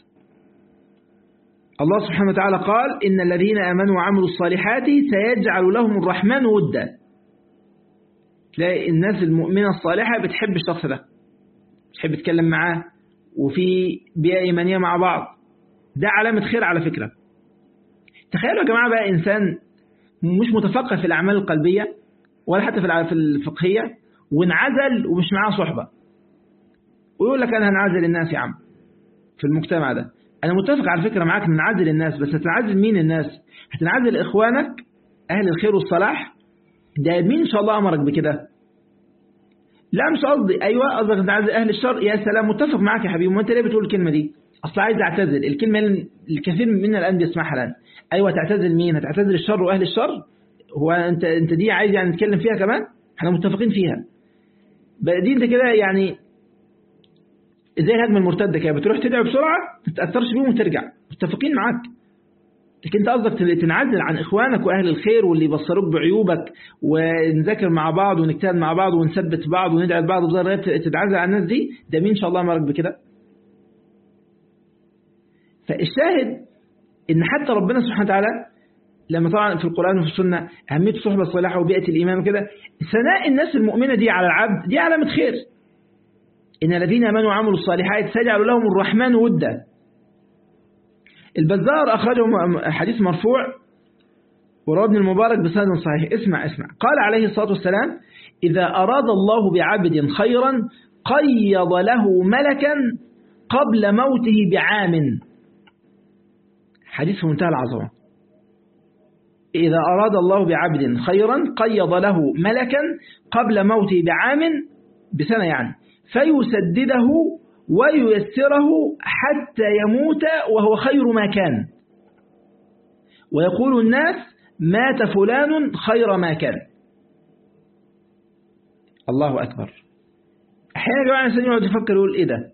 الله سبحانه وتعالى قال إن الذين آمنوا وعملوا الصالحات سيجعل لهم الرحمن ودا تلاقي الناس المؤمنة الصالحة بتحب الشخص ده بتحب تتكلم معاه وفي بيئة إيمانية مع بعض ده علامة خير على فكرة تخيلوا يا جماعة بقى إنسان مش متفقه في الأعمال القلبية ولا حتى في الفقهية وانعزل ومش معاه صحبة ويقول لك أنا هنعزل الناس يا عم في المجتمع ده أنا متفق على فكرة معاك ان نعزل الناس بس هتنعزل مين الناس هتنعزل إخوانك أهل الخير والصلاح ده مين إن شاء الله أمرك بكده لا مش قصدي أيوة قصدك تنعزل أهل الشر يا سلام متفق معاك يا حبيبي ما أنت ليه بتقول الكلمة دي أصل عايز أعتزل الكلمة اللي الكثير منا الآن بيسمعها الآن أيوة تعتزل مين هتعتزل الشر وأهل الشر هو أنت أنت دي عايز يعني نتكلم فيها كمان احنا متفقين فيها بقى دي انت كده يعني زي الهجمة المرتدة كده بتروح تدعي بسرعة ما تتأثرش بيهم وترجع متفقين معاك لكن انت قصدك تنعزل عن اخوانك واهل الخير واللي يبصروك بعيوبك ونذاكر مع بعض ونجتهد مع بعض ونثبت بعض وندعي لبعض بزر تتعزل عن الناس دي ده مين ان شاء الله امرك بكده فالشاهد ان حتى ربنا سبحانه وتعالى لما طبعا في القرآن وفي السنة أهمية الصحبة الصالحة وبيئة الإيمان وكده ثناء الناس المؤمنة دي على العبد دي علامة خير إن الذين آمنوا وعملوا الصالحات سيجعل لهم الرحمن ودا البزار أخرجه حديث مرفوع وروى ابن المبارك بسند صحيح اسمع اسمع قال عليه الصلاة والسلام إذا أراد الله بعبد خيرا قيض له ملكا قبل موته بعام حديث في منتهى العظمة إذا أراد الله بعبد خيرا قيض له ملكا قبل موته بعام بسنة يعني فيسدده وييسره حتى يموت وهو خير ما كان ويقول الناس مات فلان خير ما كان الله أكبر أحيانا يا جماعة الإنسان يقعد يفكر يقول إيه ده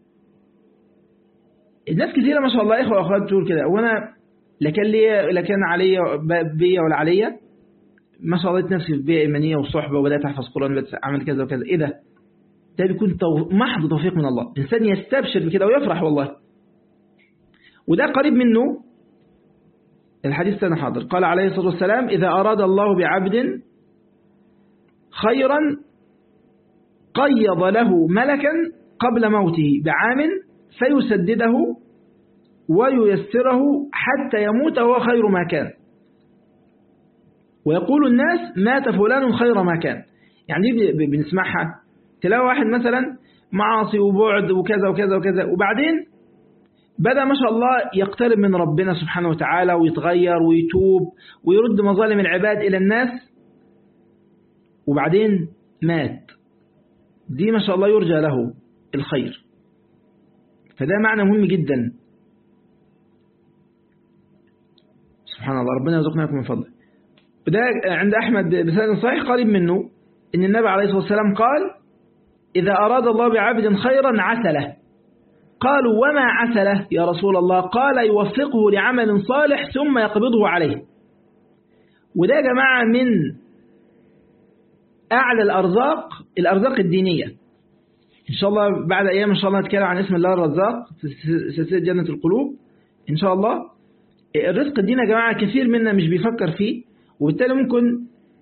الناس كثيرة ما شاء الله إخوة وأخوات تقول كده وأنا لا كان ليا لا كان عليا بيا ولا عليا ما شاء الله لقيت نفسي في بيئة إيمانية وصحبة وبدأت أحفظ قرآن وبدأت أعمل كذا وكذا إيه ده؟ ده بيكون تو... محض توفيق من الله الإنسان يستبشر بكده ويفرح والله وده قريب منه الحديث سنة حاضر قال عليه الصلاة والسلام إذا أراد الله بعبد خيرا قيض له ملكا قبل موته بعام فيسدده وييسره حتى يموت وهو خير ما كان ويقول الناس مات فلان خير ما كان يعني دي بنسمعها تلاقي واحد مثلا معاصي وبعد وكذا وكذا وكذا وبعدين بدأ ما شاء الله يقترب من ربنا سبحانه وتعالى ويتغير ويتوب ويرد مظالم العباد إلى الناس وبعدين مات دي ما شاء الله يرجى له الخير فده معنى مهم جدا سبحان الله ربنا يرزقنا من فضله وده عند أحمد بسند صحيح قريب منه إن النبي عليه الصلاة والسلام قال إذا أراد الله بعبد خيرا عسله قالوا وما عسله يا رسول الله قال يوفقه لعمل صالح ثم يقبضه عليه وده يا جماعة من أعلى الأرزاق الأرزاق الدينية إن شاء الله بعد أيام إن شاء الله نتكلم عن اسم الله الرزاق في سلسلة جنة القلوب إن شاء الله الرزق الدين يا جماعة كثير منا مش بيفكر فيه وبالتالي ممكن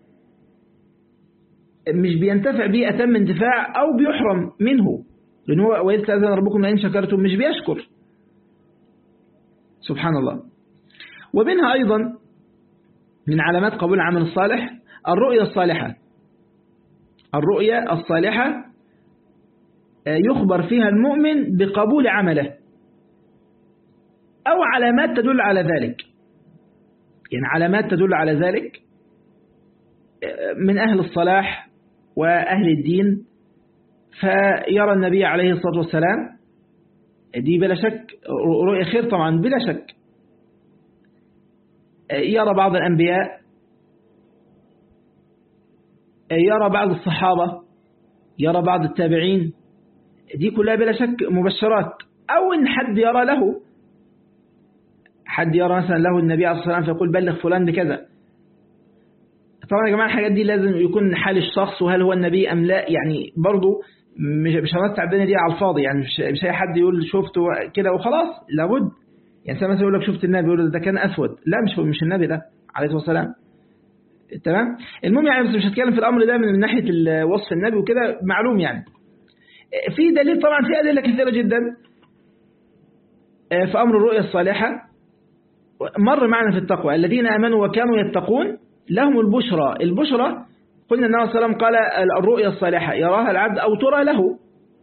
مش بينتفع به أتم انتفاع أو بيحرم منه لأن هو وإذ تأذن ربكم لئن شكرتم مش بيشكر سبحان الله ومنها أيضا من علامات قبول العمل الصالح الرؤية الصالحة الرؤية الصالحة يخبر فيها المؤمن بقبول عمله أو علامات تدل على ذلك يعني علامات تدل على ذلك من أهل الصلاح وأهل الدين فيرى النبي عليه الصلاة والسلام دي بلا شك رؤية خير طبعا بلا شك يرى بعض الأنبياء يرى بعض الصحابة يرى بعض التابعين دي كلها بلا شك مبشرات أو إن حد يرى له حد يرى مثلا له النبي عليه الصلاة والسلام فيقول بلغ فلان بكذا طبعا يا جماعة الحاجات دي لازم يكون حال الشخص وهل هو النبي أم لا يعني برضو مش مش هنوسع الدنيا دي على الفاضي يعني مش مش اي حد يقول شفته كده وخلاص لابد يعني مثلا يقول لك شفت النبي يقول ده كان اسود لا مش مش النبي ده عليه الصلاه والسلام تمام المهم يعني بس مش هتكلم في الامر ده من ناحيه وصف النبي وكده معلوم يعني في دليل طبعا في ادله كثيره جدا في امر الرؤيا الصالحه مر معنا في التقوى الذين امنوا وكانوا يتقون لهم البشرى البشرى قلنا النبي صلى الله عليه وسلم قال الرؤيا الصالحة يراها العبد أو ترى له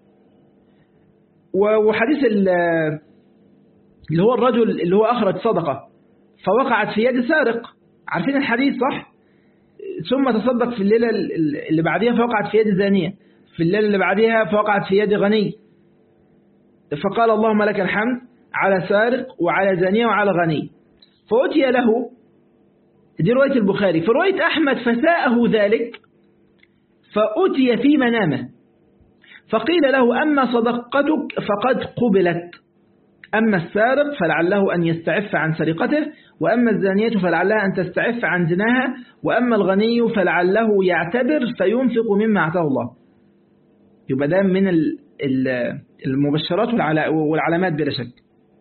وحديث اللي هو الرجل اللي هو أخرج صدقة فوقعت في يد سارق عارفين الحديث صح ثم تصدق في الليلة اللي بعدها فوقعت في يد زانية في الليلة اللي بعدها فوقعت في يد غني فقال اللهم لك الحمد على سارق وعلى زانية وعلى غني فأتي له دي رواية البخاري في رواية أحمد فساءه ذلك فأتي في منامه فقيل له أما صدقتك فقد قبلت أما السارق فلعله أن يستعف عن سرقته وأما الزانية فلعلها أن تستعف عن زناها وأما الغني فلعله يعتبر فينفق مما أعطاه الله يبقى ده من المبشرات والعلامات بلا شك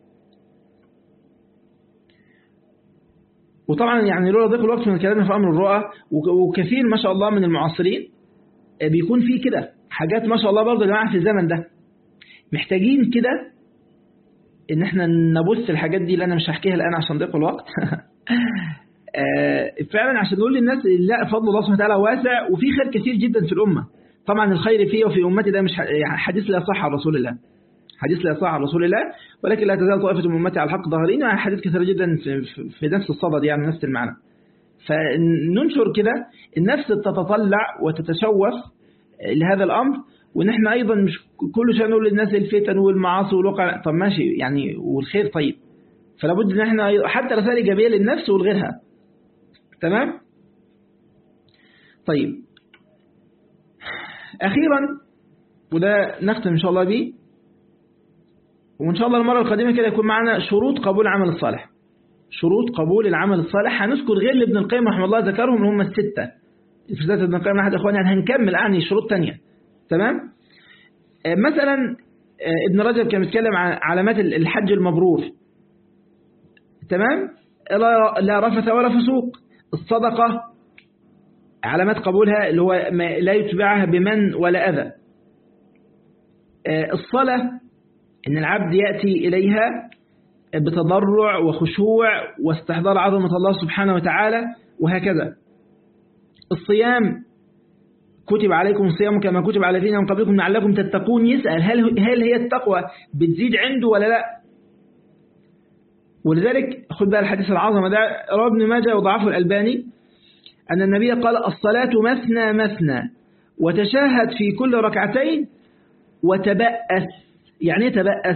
وطبعا يعني لولا ضيق الوقت من الكلام في أمر الرؤى وكثير ما شاء الله من المعاصرين بيكون فيه كده حاجات ما شاء الله برضه يا جماعة في الزمن ده محتاجين كده ان احنا نبص الحاجات دي اللي انا مش هحكيها الان عشان ضيق الوقت فعلا عشان نقول للناس لا فضل الله سبحانه وتعالى واسع وفي خير كثير جدا في الامه طبعا الخير فيه وفي امتي ده مش حديث لا صح عن رسول الله حديث لا صح عن رسول الله ولكن لا تزال طائفه من امتي على الحق ظاهرين حديث كثير جدا في, في نفس الصدد يعني نفس المعنى فننشر كده النفس تتطلع وتتشوف لهذا الامر وان احنا ايضا مش كل شيء نقول للناس الفتن والمعاصي والوقع طب ماشي يعني والخير طيب فلا بد ان احنا حتى رسائل ايجابيه للنفس ولغيرها تمام طيب اخيرا وده نختم ان شاء الله بيه وان شاء الله المره القادمه كده يكون معنا شروط قبول العمل الصالح شروط قبول العمل الصالح هنذكر غير اللي ابن القيم رحمه الله ذكرهم اللي هم السته في ذات ابن القيم احد اخواني يعني هنكمل يعني شروط ثانيه تمام مثلا ابن رجب كان بيتكلم عن علامات الحج المبرور تمام لا رفث ولا فسوق الصدقة علامات قبولها اللي هو لا يتبعها بمن ولا أذى الصلاة إن العبد يأتي إليها بتضرع وخشوع واستحضار عظمة الله سبحانه وتعالى وهكذا الصيام كتب عليكم الصيام كما كتب على الذين من قبلكم لعلكم تتقون يسأل هل هل هي التقوى بتزيد عنده ولا لا ولذلك خد بقى الحديث العظمة ده رواه ابن ماجه وضعفه الألباني أن النبي قال الصلاة مثنى مثنى وتشاهد في كل ركعتين وتبأس يعني ايه تبأس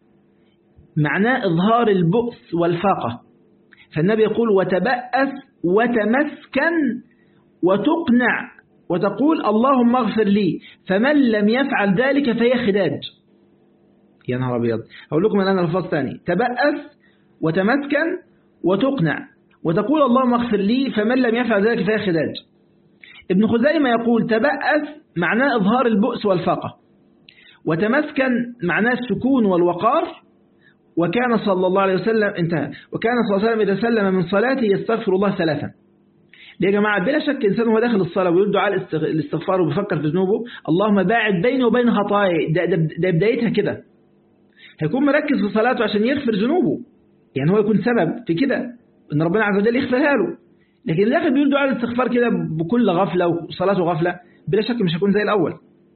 معناه إظهار البؤس والفاقة فالنبي يقول وتبأس وتمسكن وتقنع وتقول اللهم اغفر لي فمن لم يفعل ذلك فهي خداج يا نهار ابيض اقول لكم الان الفاظ ثاني تبأس وتمسكن وتقنع وتقول اللهم اغفر لي فمن لم يفعل ذلك فهي خداج ابن خزيمة يقول تبأس معناه إظهار البؤس والفاقة وتمسكن معناه السكون والوقار وكان صلى الله عليه وسلم انتهى وكان صلى الله عليه وسلم إذا سلم من صلاته يستغفر الله ثلاثا ليه يا جماعة بلا شك إنسان هو داخل الصلاة ويقول دعاء الاستغفار وبيفكر في ذنوبه اللهم باعد بيني وبين خطاياي ده, ده, ده بدايتها كده هيكون مركز في صلاته عشان يغفر ذنوبه يعني هو يكون سبب في كده ان ربنا عز وجل يغفرها له لكن الاخر بيقول دعاء الاستغفار كده بكل غفلة وصلاته غفلة بلا شك مش هيكون زي الأول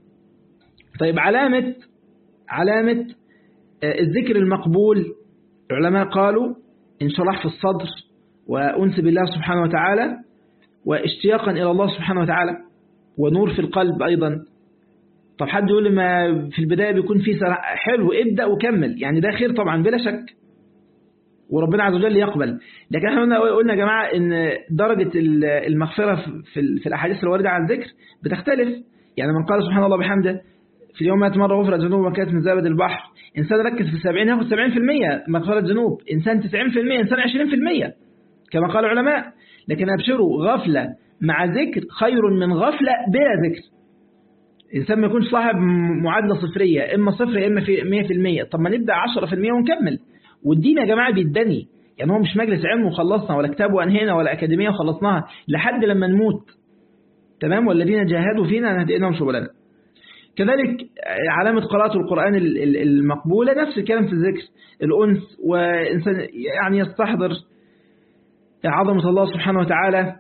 طيب علامة علامة الذكر المقبول العلماء قالوا انشراح في الصدر وأنس بالله سبحانه وتعالى واشتياقا إلى الله سبحانه وتعالى ونور في القلب أيضا طب حد يقول لي ما في البداية بيكون في حلو ابدأ وكمل يعني ده خير طبعا بلا شك وربنا عز وجل يقبل لكن احنا قلنا يا جماعة ان درجة المغفرة في الأحاديث الواردة عن الذكر بتختلف يعني من قال سبحان الله بحمده في اليوم مات مرة غفرت ذنوب ما كانت من زبد البحر إنسان ركز في السبعين ياخد 70% مغفرة ذنوب إنسان 90% إنسان 20% كما قال العلماء لكن أبشروا غفلة مع ذكر خير من غفلة بلا ذكر إنسان ما يكونش صاحب معادلة صفرية إما صفر إما في 100% طب ما نبدأ 10% ونكمل والدين يا جماعة بيدني يعني هو مش مجلس علم وخلصنا ولا كتاب وأنهينا ولا أكاديمية وخلصناها لحد لما نموت تمام والذين جاهدوا فينا نهدئناهم سبلنا كذلك علامة قراءة القرآن المقبولة نفس الكلام في الذكر الأنس وإنسان يعني يستحضر عظمة الله سبحانه وتعالى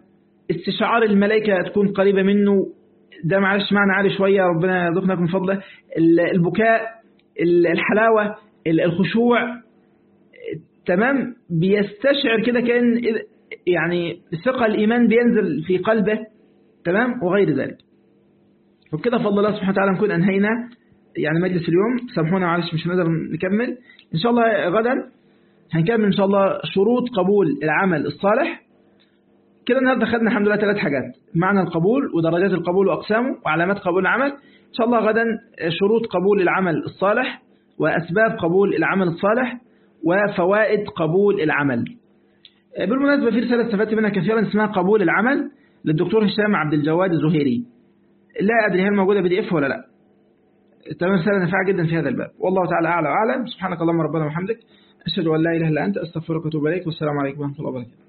استشعار الملائكة تكون قريبة منه ده معلش معنى عالي شوية ربنا يرزقنا من فضله البكاء الحلاوة الخشوع تمام بيستشعر كده كأن يعني ثقة الإيمان بينزل في قلبه تمام وغير ذلك وبكده فضل الله سبحانه وتعالى نكون أنهينا يعني مجلس اليوم سامحونا معلش مش هنقدر نكمل إن شاء الله غدا هنكمل إن شاء الله شروط قبول العمل الصالح كده النهارده خدنا الحمد لله ثلاث حاجات معنى القبول ودرجات القبول وأقسامه وعلامات قبول العمل إن شاء الله غدا شروط قبول العمل الصالح وأسباب قبول العمل الصالح وفوائد قبول العمل بالمناسبة في رسالة استفدت منها كثيرا اسمها قبول العمل للدكتور هشام عبد الجواد الزهيري لا أدري هل موجودة بي دي اف ولا لا تمام رسالة نافعة جدا في هذا الباب والله تعالى أعلى وأعلم سبحانك اللهم ربنا وبحمدك أشهد أن لا إله إلا أنت أستغفرك وأتوب إليك والسلام عليكم ورحمة الله وبركاته